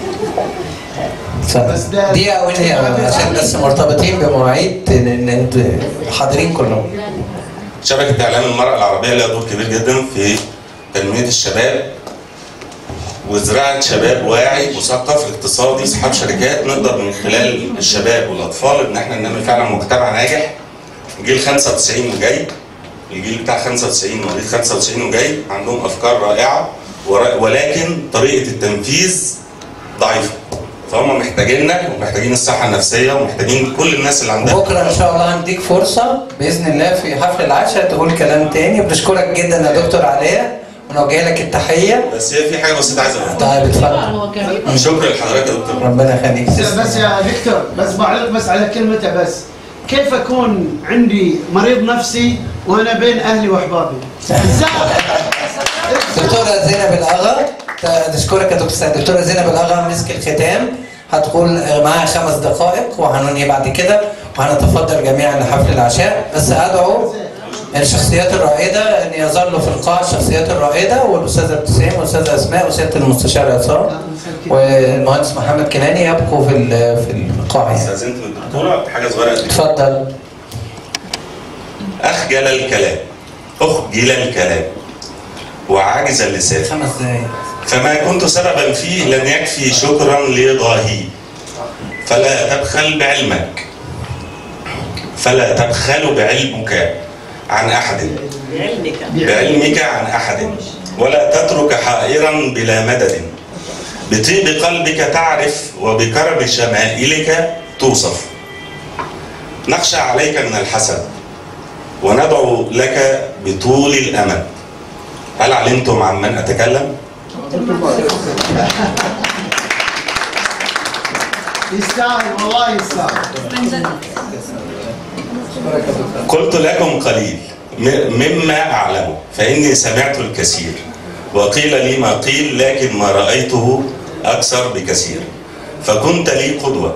اتفضل. دقيقة ودقيقة عشان بس مرتبطين بمواعيد ان انتوا حاضرين كلهم شبكه اعلام المراه العربيه لها دور كبير جدا في تنميه الشباب وزراعه شباب واعي مثقف اقتصادي اصحاب شركات نقدر من خلال الشباب والاطفال ان احنا نعمل فعلا مجتمع ناجح جيل 95 وجاي الجيل بتاع 95 مواليد 95 وجاي عندهم افكار رائعه ور- ولكن طريقه التنفيذ ضعيفه فهم محتاجيننا ومحتاجين الصحه النفسيه ومحتاجين كل الناس اللي عندها بكرة ان شاء الله هنديك فرصة بإذن الله في حفل العشاء تقول كلام تاني بنشكرك جدا يا دكتور علاء ونوجه لك التحية بس هي في حاجه بسيطه عايز اقولها طيب اتفضل شكرا لحضرتك يا دكتور ربنا يخليك بس يا دكتور بس بعلق بس على كلمته بس كيف اكون عندي مريض نفسي وانا بين اهلي واحبابي؟ دكتورة زينب الأغا نشكرك يا دكتور سعد دكتورة زينب الأغا مسك الختام هتقول معاها خمس دقائق وهننهي بعد كده وهنتفضل جميعا لحفل العشاء بس ادعو الشخصيات الرائدة أن يظلوا في القاعة الشخصيات الرائدة والأستاذة ابتسام والأستاذة أسماء وسيادة المستشار عصام والمهندس محمد كناني يبقوا في ال- في القاعة يعني. استاذنت من الدكتوره حاجه صغيره قد كده. اتفضل اخجل الكلام اخجل الكلام وعجز اللسان خمس دقايق فما كنت سببا فيه لن يكفي شكرا لضاهي فلا تبخل بعلمك فلا تبخل بعلمك عن احد بعلمك عن احد ولا تترك حائرا بلا مدد بطيب قلبك تعرف وبكرم شمائلك توصف نخشى عليك من الحسد وندعو لك بطول الامد هل علمتم عن من اتكلم؟ يستاهل والله يستاهل قلت لكم قليل م- مما أعلم فإني سمعت الكثير وقيل لي ما قيل لكن ما رأيته أكثر بكثير فكنت لي قدوة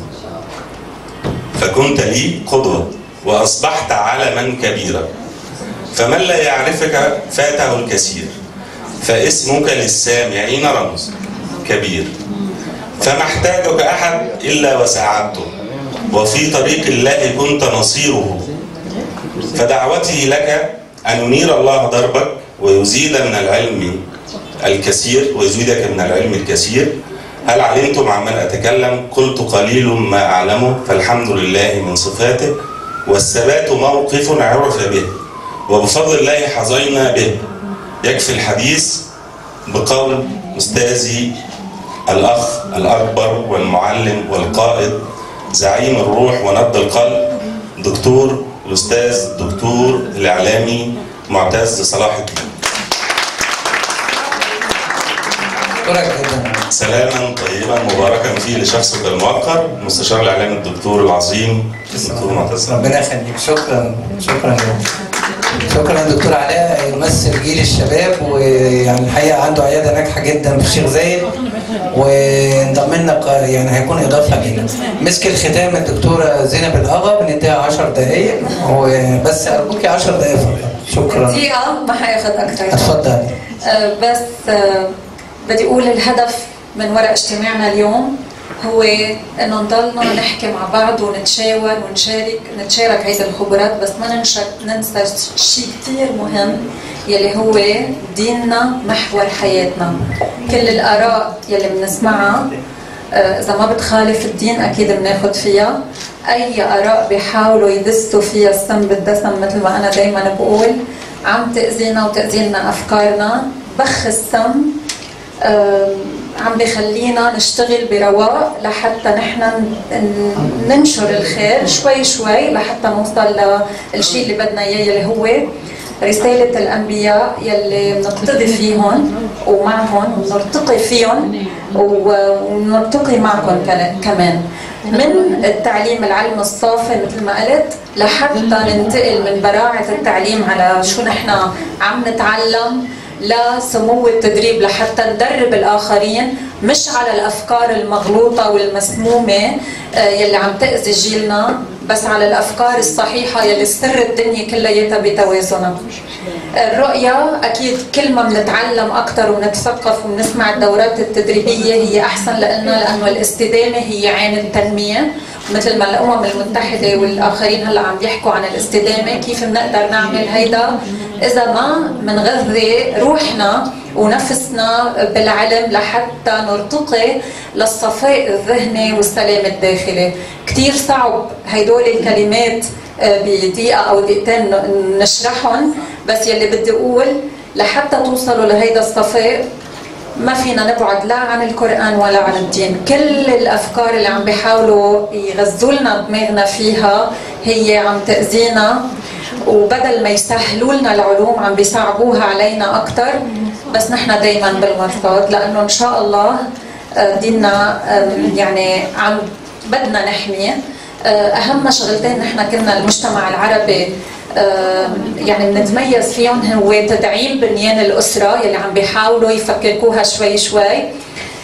فكنت لي قدوة وأصبحت علما كبيرا فمن لا يعرفك فاته الكثير فاسمك للسامعين رمز كبير فما احتاجك أحد إلا وساعدته وفي طريق الله كنت نصيره فدعوتي لك أن ينير الله دربك ويزيد من العلم الكثير ويزيدك من العلم الكثير هل علمتم عمن أتكلم قلت قليل ما أعلمه فالحمد لله من صفاته والثبات موقف عرف به وبفضل الله حظينا به يكفي الحديث بقول أستاذي الأخ الأكبر والمعلم والقائد زعيم الروح ونبض القلب دكتور الأستاذ الدكتور الإعلامي معتز صلاح الدين سلاما طيبا مباركا فيه لشخصك الموقر المستشار الاعلامي الدكتور العظيم الدكتور معتز ربنا يخليك شكرا شكرا شكرا دكتور علاء يمثل جيل الشباب ويعني الحقيقه عنده عياده ناجحه جدا في الشيخ زايد وانضم لنا ق- يعني هيكون اضافه لينا مسك الختام الدكتوره زينب الاغا بنديها 10 دقائق وبس ارجوكي 10 دقائق فقط شكرا دقيقة ما حياخد أكثر اتفضلي آه، بس آه، بدي أقول الهدف من وراء اجتماعنا اليوم هو انه نضلنا نحكي مع بعض ونتشاور ونشارك نتشارك هيدي الخبرات بس ما ننسى ننسى شيء كثير مهم يلي هو ديننا محور حياتنا كل الاراء يلي بنسمعها آه، اذا ما بتخالف الدين اكيد بناخد فيها اي اراء بيحاولوا يدسوا فيها السم بالدسم مثل ما انا دائما بقول عم تاذينا وتاذي لنا افكارنا بخ السم آم، عم بخلينا نشتغل برواق لحتى نحن ن- ننشر الخير شوي شوي لحتى نوصل للشيء اللي بدنا اياه اللي هو رسالة الأنبياء يلي بنقتدي فيهم ومعهم ونرتقي فيهم و- ونرتقي معكم كان- كمان من التعليم العلم الصافي مثل ما قلت لحتى ننتقل من براعة التعليم على شو نحن عم نتعلم لسمو التدريب لحتى ندرب الآخرين مش على الأفكار المغلوطة والمسمومة آه، يلي عم تأذي جيلنا بس على الأفكار الصحيحة يلي سر الدنيا كلياتها بتوازنها الرؤية أكيد كل ما بنتعلم أكثر ونتثقف ونسمع الدورات التدريبية هي أحسن لنا لأنه الاستدامة هي عين التنمية مثل ما الأمم المتحدة والآخرين هلا عم يحكوا عن الاستدامة كيف بنقدر نعمل هيدا إذا ما منغذي روحنا ونفسنا بالعلم لحتى نرتقي للصفاء الذهني والسلام الداخلي كتير صعب هيدول الكلمات آه، بدقيقة أو دقيقتين ن- نشرحهم بس يلي بدي أقول لحتى توصلوا لهيدا الصفاء ما فينا نبعد لا عن القرآن ولا عن الدين كل الأفكار اللي عم بيحاولوا يغذوا لنا دماغنا فيها هي عم تأذينا وبدل ما يسهلوا لنا العلوم عم بيصعبوها علينا أكثر بس نحن دايما بالمرصاد لأنه إن شاء الله آه، ديننا آه، يعني عم بدنا نحميه آه، أهم شغلتين نحن كنا المجتمع العربي آه، يعني بنتميز فيهم هو تدعيم بنيان الأسرة يلي عم بيحاولوا يفككوها شوي شوي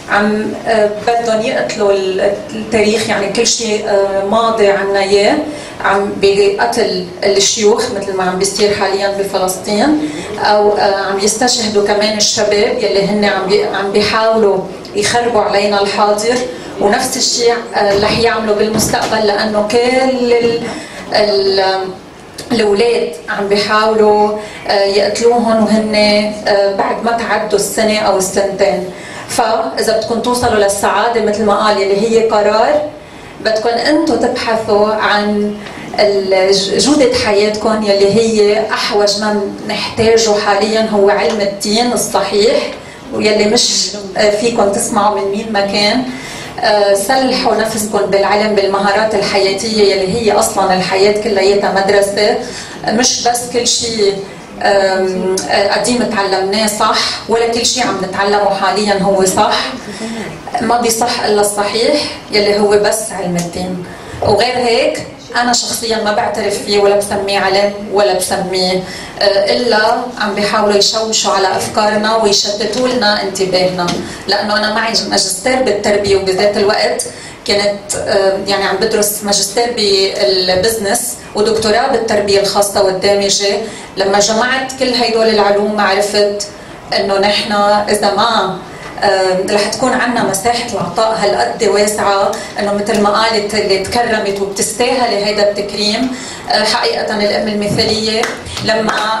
عم آه، بدهم يقتلوا ال- التاريخ يعني كل شيء آه، ماضي عنا اياه عم بقتل الشيوخ مثل ما عم بيصير حاليا بفلسطين او آه، عم يستشهدوا كمان الشباب يلي هن عم بي- عم بيحاولوا يخربوا علينا الحاضر ونفس الشيء آه، رح يعملوا بالمستقبل لانه كل ال ال الاولاد عم بيحاولوا آه، يقتلوهم وهن آه، بعد ما تعدوا السنه او السنتين فاذا بدكم توصلوا للسعاده مثل ما قال اللي هي قرار بدكم انتم تبحثوا عن ال- جودة حياتكم يلي هي أحوج ما نحتاجه حاليا هو علم الدين الصحيح ويلي مش آه، فيكم تسمعوا من مين ما كان آه، سلحوا نفسكم بالعلم بالمهارات الحياتية يلي هي أصلا الحياة كلياتها مدرسة مش بس كل شيء آم، آه، قديم تعلمناه صح ولا كل شيء عم نتعلمه حاليا هو صح ما بيصح الا الصحيح يلي هو بس علم الدين وغير هيك انا شخصيا ما بعترف فيه ولا بسميه علم ولا بسميه آه، الا عم بيحاولوا يشوشوا على افكارنا ويشتتوا لنا انتباهنا لانه انا معي ماجستير بالتربيه وبذات الوقت كنت آه، يعني عم بدرس ماجستير بالبزنس ودكتوراه بالتربيه الخاصه والدامجه لما جمعت كل هدول العلوم عرفت انه نحن اذا ما آم، رح تكون عندنا مساحة العطاء هالقد واسعة انه مثل ما قالت اللي تكرمت وبتستاهل هيدا التكريم آه، حقيقة الأم المثالية لما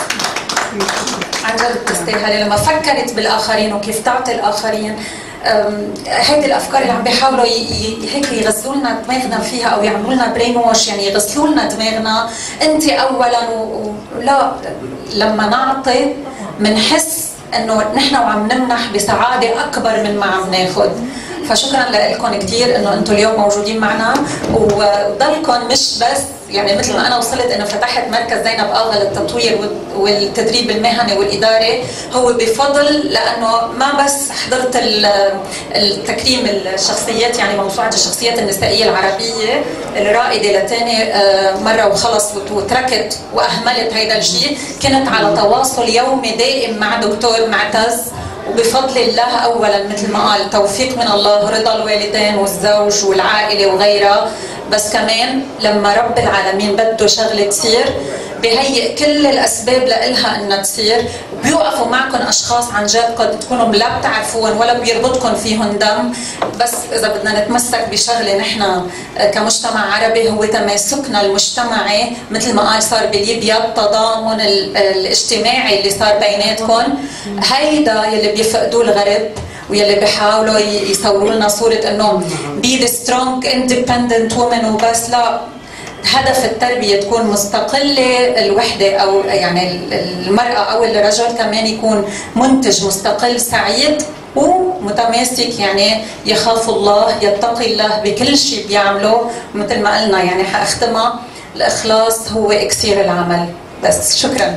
عن جد بتستاهل لما فكرت بالآخرين وكيف تعطي الآخرين أم، هيدي الافكار اللي عم بيحاولوا ي- ي- هيك يغسلوا لنا دماغنا فيها او يعملوا لنا برين واش يعني يغسلوا لنا دماغنا انت اولا و- ولا لما نعطي بنحس انه نحن وعم نمنح بسعاده اكبر من ما عم ناخذ فشكرا لكم كثير انه انتم اليوم موجودين معنا وضلكم مش بس يعني مثل ما انا وصلت انه فتحت مركز زينب اغا للتطوير وال- والتدريب المهني والاداري هو بفضل لانه ما بس حضرت ال- التكريم الشخصيات يعني موسوعه الشخصيات النسائيه العربيه الرائده لتاني آه، مره وخلص وت- وتركت واهملت هيدا الشيء كنت على تواصل يومي دائم مع دكتور معتز وبفضل الله اولا مثل ما قال توفيق من الله رضا الوالدين والزوج والعائله وغيرها بس كمان لما رب العالمين بده شغله تصير بهيئ كل الاسباب لإلها انها تصير بيوقفوا معكم اشخاص عن جد قد تكونوا لا بتعرفوهم ولا بيربطكم فيهم دم بس اذا بدنا نتمسك بشغله نحن كمجتمع عربي هو تماسكنا المجتمعي مثل ما قال صار بليبيا التضامن ال- الاجتماعي اللي صار بيناتكم هيدا يلي بيفقدوه الغرب ويلي بيحاولوا ي- يصوروا لنا صورة انه be the strong independent woman وبس لا هدف التربية تكون مستقلة الوحدة أو يعني ال- المرأة أو الرجل كمان يكون منتج مستقل سعيد ومتماسك يعني يخاف الله يتقي الله بكل شيء بيعمله مثل ما قلنا يعني حأختمها الإخلاص هو إكسير العمل بس شكرا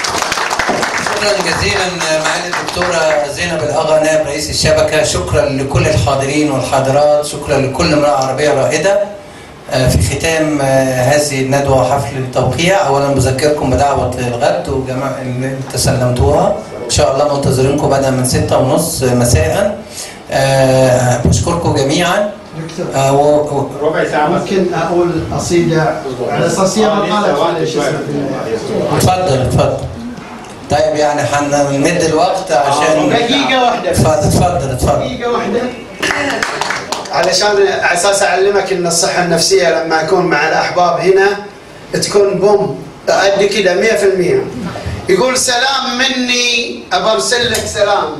شكرا جزيلا معالي الدكتوره زينب الاغا نائب رئيس الشبكه شكرا لكل الحاضرين والحاضرات شكرا لكل امراه عربيه رائده آه، في ختام آه، هذه الندوه وحفل التوقيع اولا بذكركم بدعوه الغد وجماعه اللي تسلمتوها ان شاء الله منتظرينكم بدءا من ستة ونص مساء آه، بشكركم جميعا آه، و- و- ربع ساعة ممكن أقول قصيدة على أساس هي مقالة معلش اسمها اتفضل اتفضل طيب يعني هنمد الوقت عشان دقيقة واحدة بس. اتفضل اتفضل اتفضل دقيقة واحدة علشان على اساس اعلمك ان الصحه النفسيه لما اكون مع الاحباب هنا تكون بوم قد كده 100% يقول سلام مني ابرسل لك سلام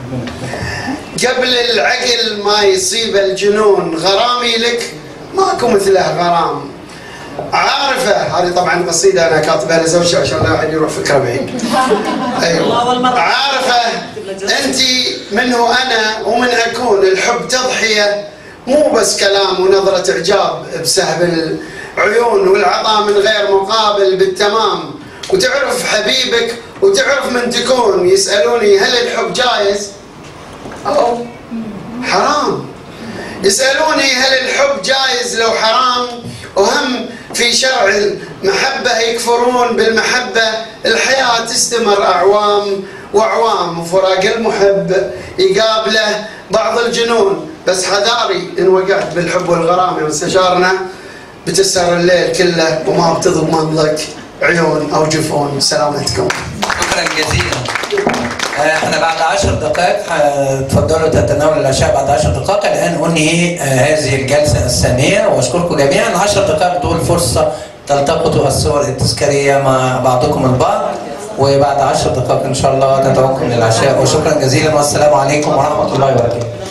قبل العقل ما يصيب الجنون غرامي لك ماكو مثله غرام عارفه هذه طبعا قصيده انا كاتبها لزوجتي عشان لا احد يروح فكره بعيد ايوه عارفه انت من هو انا ومن اكون الحب تضحيه مو بس كلام ونظره اعجاب بسهب العيون والعطاء من غير مقابل بالتمام وتعرف حبيبك وتعرف من تكون يسالوني هل الحب جايز؟ او حرام يسالوني هل الحب جايز لو حرام وهم في شرع المحبة يكفرون بالمحبة الحياة تستمر أعوام وأعوام وفراق المحب يقابله بعض الجنون بس حذاري إن وقعت بالحب والغرام يا مستشارنا بتسهر الليل كله وما بتضمن لك عيون أو جفون سلامتكم شكرا جزيلا آه، احنا بعد عشر دقائق آه، تفضلوا تتناولوا الاشياء بعد عشر دقائق الان انهي آه، هذه الجلسه الثانيه واشكركم جميعا عشر دقائق دول فرصه تلتقطوا الصور التذكاريه مع بعضكم البعض وبعد عشر دقائق ان شاء الله ندعوكم للعشاء وشكرا جزيلا والسلام عليكم ورحمه الله وبركاته